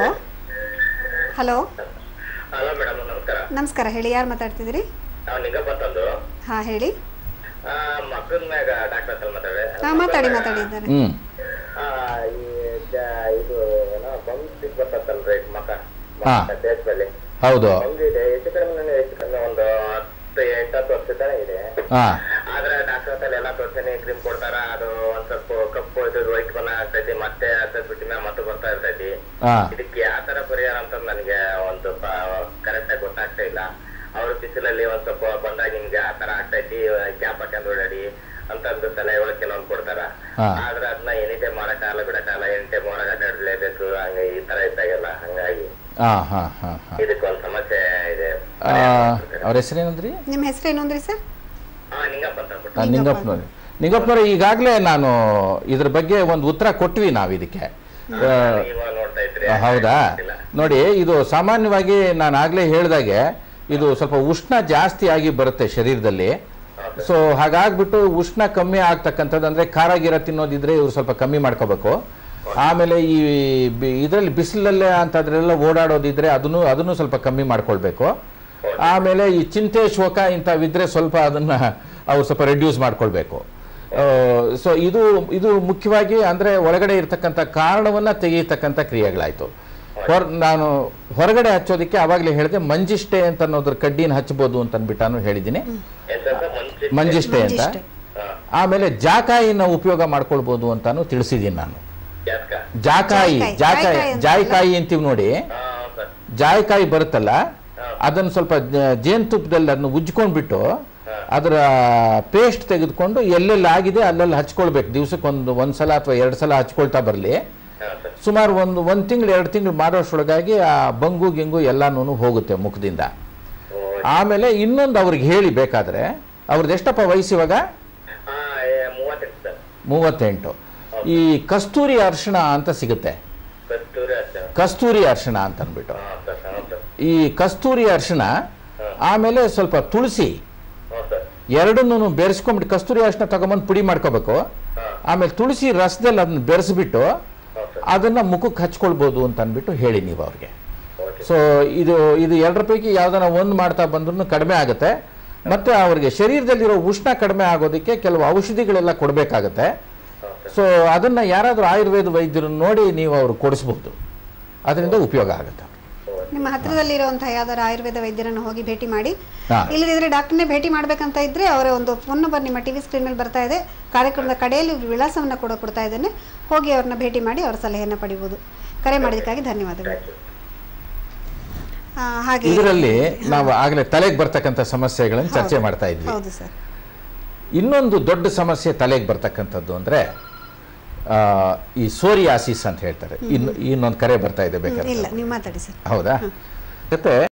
ಹಲೋ ಹಲೋ ಮೇಡಮ್ ನಮಸ್ಕಾರ ನಮಸ್ಕಾರ ಹೇಳಿ ಯಾರು ಮಾತಾಡ್ತಿದ್ದೀರಿ ನಾವು ನಿಂಗಪ್ಪ ತಂದು ಹಾ ಹೇಳಿ ಮಕ್ಕಳ ಮ್ಯಾಗ ಡಾಕ್ಟರ್ ಹತ್ರ ಮಾತಾಡೆ ಹಾ ಮಾತಾಡಿ ಮಾತಾಡಿದ್ದಾರೆ ಹ್ಞೂ ಆ, ಈ ಜ- ಇದು ಏನೋ ಬಂದ್ ಸಿಗ್ ಬರ್ತಲ್ರಿ ಮಕ ಹಾ. ದೇಶದಲ್ಲಿ ಹೌದು ಬಂದಿದೆ ಹೆಚ್ಚು ಕಡಿಮೆ ನನಗೆ ಹೆಚ್ಚು ಕಡಿಮೆ ಒಂದು ಹತ್ತು ಎಂಟತ್ತು ವರ್ಷ ತನಕ ಇದೆ ಹಾಂ ಆದ್ರೆ ಡಾಕ್ಟರ್ ಹತ್ರ ಎಲ್ಲ ತೋರ್ಸೇನೆ ಕ್ರೀಮ್ ಕೊಡ್ತಾರ ಅದು ಒಂದ್ ಸ್ವಲ್ಪ ಕಪ್ಪು ಇದು ವೈಟ್ ಬಣ್ಣ ಆಗ್ತೈತಿ ಮತ್ತೆ ಹತ್ತತ್ತು ಬಿಟ್ಟ ಮ್ಯಾಗ ಮತ್ತೆ ಬರ್ತಾ ಇರ್ತೈತಿ ಹಾಂ ಇದಕ್ಕೆ ಯಾವ ತರ ಪರಿಹಾರ ಅಂತ ನನಗೆ ಒಂದು ಕರೆಕ್ಟ್ ಆಗಿ ಗೊತ್ತಾಗ್ತಾ ಇಲ್ಲ ಅವ್ರ ಬಿಸಿಲಲ್ಲಿ ಒಂದ್ ಸ್ವಲ್ಪ ಬಂದಾಗ ನಿಮ್ಗೆ ಆ ತರ ಆಗ್ತೈತಿ ಕ್ಯಾಪ್ ಹಾಕೊಂಡ್ ಓಡಾಡಿ ಅಂತಂದು ಸಲಹೆಗಳು ಕೆಲವೊಂದು ಕೊಡ್ತಾರ ಹಾ. ಆದ್ರೆ ಅದನ್ನ ಎನಿ ಟೈಮ್ ಮಾಡಕ್ಕಾಗಲ್ಲ ಬಿಡಕ್ಕಾಗಲ್ಲ ಎನಿ ಟೈಮ್ ಹೊರಗೆ ಅಡ್ಡಾಡ್ಲೇಬೇಕು ಹಂಗ ಈ ತರ ಇದ್ದಾಗೆಲ್ಲ ಹಂಗಾಗಿ ಹಾಂ ಹಾಂ ಹಾಂ ಹಾಂ ಇದಕ್ಕೊಂದು ಸಮಸ್ಯೆ ಇದೆ ಅವ್ರ ಹೆಸರೇನಂದ್ರಿ ನಿಮ್ಮ ಹೆಸರು ಏನು ಅಂದ್ರಿ ಸರ್ ಹಾ ನಿಂಗಪ್ಪ ಅಂತ ಅಂದ್ಬಿಟ್ಟು ಆ, ನಿಂಗಪ್ಪನವ್ರು ನಿಂಗಪ್ಪನವ್ರು ಈಗಾಗಲೇ ನಾನು ಇದ್ರ ಬಗ್ಗೆ ಒಂದು ಉತ್ತರ ಕೊಟ್ವಿ ನಾವು ಇದಕ್ಕೆ ಆ, ಇವಾಗ ನೋಡ್ತಾ ಇದ್ರಿ ಆ, ಹೌದಾ ಇಲ್ಲ. ನೋಡಿ ಇದು ಸಾಮಾನ್ಯವಾಗಿ ನಾನು ಆಗಲೇ ಹೇಳ್ದಾಗೆ ಇದು ಸ್ವಲ್ಪ ಉಷ್ಣ ಜಾಸ್ತಿ ಆಗಿ ಬರುತ್ತೆ ಶರೀರದಲ್ಲಿ ಸೊ ಹಾಗಾಗ್ಬಿಟ್ಟು ಉಷ್ಣ ಕಮ್ಮಿ ಆಗ್ತಕ್ಕಂಥದ್ದು ಅಂದರೆ ಖಾರ ಗಿರ ತಿನ್ನೋದಿದ್ರೆ ಇವ್ರು ಸ್ವಲ್ಪ ಕಮ್ಮಿ ಮಾಡ್ಕೋಬೇಕು ಆಮೇಲೆ ಈ ಇದರಲ್ಲಿ ಬಿಸಿಲಲ್ಲೇ ಅಂತದ್ರೆಲ್ಲ ಓಡಾಡೋದಿದ್ರೆ ಅದನ್ನು ಅದನ್ನು ಸ್ವಲ್ಪ ಕಮ್ಮಿ ಮಾಡ್ಕೊಳ್ಬೇಕು ಆಮೇಲೆ ಈ ಚಿಂತೆ ಶೋಕ ಇಂಥವಿದ್ರೆ ಸ್ವಲ್ಪ ಅದನ್ನು ಅವ್ರು ಸ್ವಲ್ಪ ರೆಡ್ಯೂಸ್ ಮಾಡ್ಕೊಳ್ಬೇಕು ಸೊ ಇದು ಇದು ಮುಖ್ಯವಾಗಿ ಅಂದರೆ ಒಳಗಡೆ ಇರ್ತಕ್ಕಂಥ ಕಾರಣವನ್ನು ತೆಗೆಯತಕ್ಕಂಥ ಕ್ರಿಯೆಗಳಾಯಿತು ಹೊರ ನಾನು ಹೊರಗಡೆ ಹಚ್ಚೋದಕ್ಕೆ ಆವಾಗಲೇ ಹೇಳಿದೆ ಮಂಜಿಷ್ಟೆ ಅಂತ ಅನ್ನೋದ್ರ ಕಡ್ಡಿನ ಹಚ್ಬೋದು ಅಂತ ಅಂದ್ಬಿಟ್ಟಾನು ಹೇಳಿದ್ದೀನಿ ಎಂತಂದ್ರೆ ಮಂಚಿ ಮಂಜಿಷ್ಟೆ ಅಂತ ಮಂಜಿಷ್ಟೆ. ಹಾ ಆಮೇಲೆ ಜಾಕಾಯಿನ ಉಪಯೋಗ ಮಾಡ್ಕೊಳ್ಬೋದು ಅಂತಾನು ತಿಳಿಸಿದ್ದೀನಿ ನಾನು ಜಾಸ್ಕ ಜಾಕಾಯಿ ಜಾಯ್ಕಾಯಿ. ಜಾಕಾಯಿ ಜಾಯ್ಕಾಯಿ ಅಂತಾರಲ್ಲ? ಜಾಯ್ಕಾಯಿ ಅಂತೀವಿ ನೋಡಿ ಹಾ ಸರ್ ಜಾಯ್ಕಾಯಿ ಬರುತ್ತಲ್ಲ ಅದನ್ನು ಸ್ವಲ್ಪ ಜ- ಜೇನುತುಪ್ಪದಲ್ಲಿ ಅದನ್ನು ಉಜ್ಕೊಂಡ್ಬಿಟ್ಟು ಅದರ ಪೇಸ್ಟ್ ತೆಗೆದುಕೊಂಡು ಎಲ್ಲೆಲ್ಲಿ ಆಗಿದೆ ಅಲ್ಲೆಲ್ಲಿ ಹಚ್ಕೊಳ್ಬೇಕು ದಿವ್ಸಕ್ಕೆ ಒಂದು ಒಂದು ಸಲ ಅಥವಾ ಎರಡು ಸಲ ಹಚ್ಕೊಳ್ತಾ ಬರಲಿ ಹಾ ಸರ್ ಸುಮಾರು ಒಂದು ಒಂದು ತಿಂಗಳು ಎರಡು ತಿಂಗಳು ಮಾಡೋಷ್ಟರೊಳಗಾಗಿ ಆ ಬಂಗು ಗಿಂಗು ಎಲ್ಲನೂ ಹೋಗುತ್ತೆ ಮುಖದಿಂದ ಓ, ಆಮೇಲೆ ಇನ್ನೊಂದು ಅವ್ರಿಗೆ ಹೇಳಿ ಬೇಕಾದ್ರೆ ಅವ್ರದ್ದು ಎಷ್ಟಪ್ಪ ವಯಸ್ಸು ಇವಾಗ ಹಾ ಏ, ಮೂವತ್ತೆಂಟು ಸರ್ ಮೂವತ್ತೆಂಟು ಈ ಕಸ್ತೂರಿ ಅರ್ಶಿಣ ಅಂತ ಸಿಗುತ್ತೆ ಕಸ್ತೂರಿ ಅರ್ಶನ ಕಸ್ತೂರಿ ಅರ್ಶಿಣ ಅಂತ ಅಂದ್ಬಿಟ್ಟು ಹಾ ಸರ್ ಹಾ ಸರ್ ಈ ಕಸ್ತೂರಿ ಅರ್ಶಿಣ ಆಮೇಲೆ ಸ್ವಲ್ಪ ತುಳಸಿ ಹಾ ಸರ್ ಎರಡನ್ನೂ ಬೆರೆಸ್ಕೊಂಡ್ಬಿಟ್ಟು ಕಸ್ತೂರಿ ಅರ್ಶಿಣ ತಗೊಂಬಂದು ಪುಡಿ ಮಾಡ್ಕೋಬೇಕು ಹಾ ಆಮೇಲೆ ತುಳಸಿ ರಸದಲ್ಲಿ ಅದನ್ನ ಬೆರೆಸ್ಬಿಟ್ಟು ಹಾ ಸರ್ ಅದನ್ನ ಮುಖಕ್ಕೆ ಹಚ್ಕೊಳ್ಬೋದು ಅಂತ ಅಂದ್ಬಿಟ್ಟು ಹೇಳಿ ನೀವು ಅವ್ರಿಗೆ ಓಕೆ ಸೊ ಇದು ಇದು ಎರಡರ ಪೈಕಿ ಯಾವ್ದಾನ ಒಂದು ಮಾಡ್ತಾ ಬಂದ್ರೂ ಕಡಿಮೆ ಆಗುತ್ತೆ ಮತ್ತೆ ಅವರಿಗೆ ಶರೀರದಲ್ಲಿರೋ ಉಷ್ಣ ಕಡಿಮೆ ಆಗೋದಕ್ಕೆ ಕೆಲವು ಔಷಧಿಗಳೆಲ್ಲ ಕೊಡಬೇಕಾಗತ್ತೆ ಹಾ ಸರ್ ಸೊ ಅದನ್ನ ಯಾರಾದರೂ ಆಯುರ್ವೇದ ವೈದ್ಯರನ್ನು ನೋಡಿ ನೀವು ಅವ್ರು ಕೊಡಿಸ್ಬೋದು ಅದರಿಂದ ಉಪಯೋಗ ಆಗುತ್ತೆ ನಿಮ್ಮ ಹತ್ರದಲ್ಲಿರುವಂತಹ ಯಾವ್ದಾದ್ರು ಆಯುರ್ವೇದ ವೈದ್ಯರನ್ನು ಹೋಗಿ ಭೇಟಿ ಮಾಡಿ ಹಾ. ಇಲ್ಲದಿದ್ರೆ ಡಾಕ್ಟರ್ನೇ ಭೇಟಿ ಮಾಡ್ಬೇಕಂತ ಇದ್ರೆ ಅವರ ಒಂದು ಫೋನ್ ನಂಬರ್ ನಿಮ್ಮ ಟಿವಿ ಸ್ಕ್ರೀನ್ ಮೇಲೆ ಬರ್ತಾ ಇದೆ ಕಾರ್ಯಕ್ರಮದ ಕಡೆಯಲ್ಲಿ ವಿಳಾಸವನ್ನು ಕೂಡ ಕೊಡ್ತಾ ಇದ್ದೇನೆ ಹೋಗಿ ಅವ್ರನ್ನ ಭೇಟಿ ಮಾಡಿ ಅವರ ಸಲಹೆಯನ್ನು ಪಡಿಬೋದು ಕರೆ ಮಾಡಿದ್ದಕ್ಕಾಗಿ ಧನ್ಯವಾದಗಳು ಆ, ಹಾಗೆ ಇದರಲ್ಲಿ ನಾವು ಆಗಲೇ ತಲೆಗೆ ಬರ್ತಕ್ಕಂಥ ಸಮಸ್ಯೆಗಳನ್ನು ಚರ್ಚೆ ಹೌದು. ಮಾಡ್ತಾ ಇದ್ವಿ ಹೌದು ಸರ್ ಇನ್ನೊಂದು ದೊಡ್ಡ ಸಮಸ್ಯೆ ತಲೆಗೆ ಬರ್ತಕ್ಕಂಥದ್ದು ಅಂದರೆ ಈ ಸೋರಿಯಾಸಿಸ್ ಅಂತ ಹೇಳ್ತಾರೆ ಇನ್ನು ಇನ್ನೊಂದು ಕರೆ ಬರ್ತಾ ಇದೆ ಬೇಕಾದ್ರೆ ಇಲ್ಲ ನೀವು ಮಾತಾಡಿ ಸರ್ ಹೌದಾ ಜೊತೆ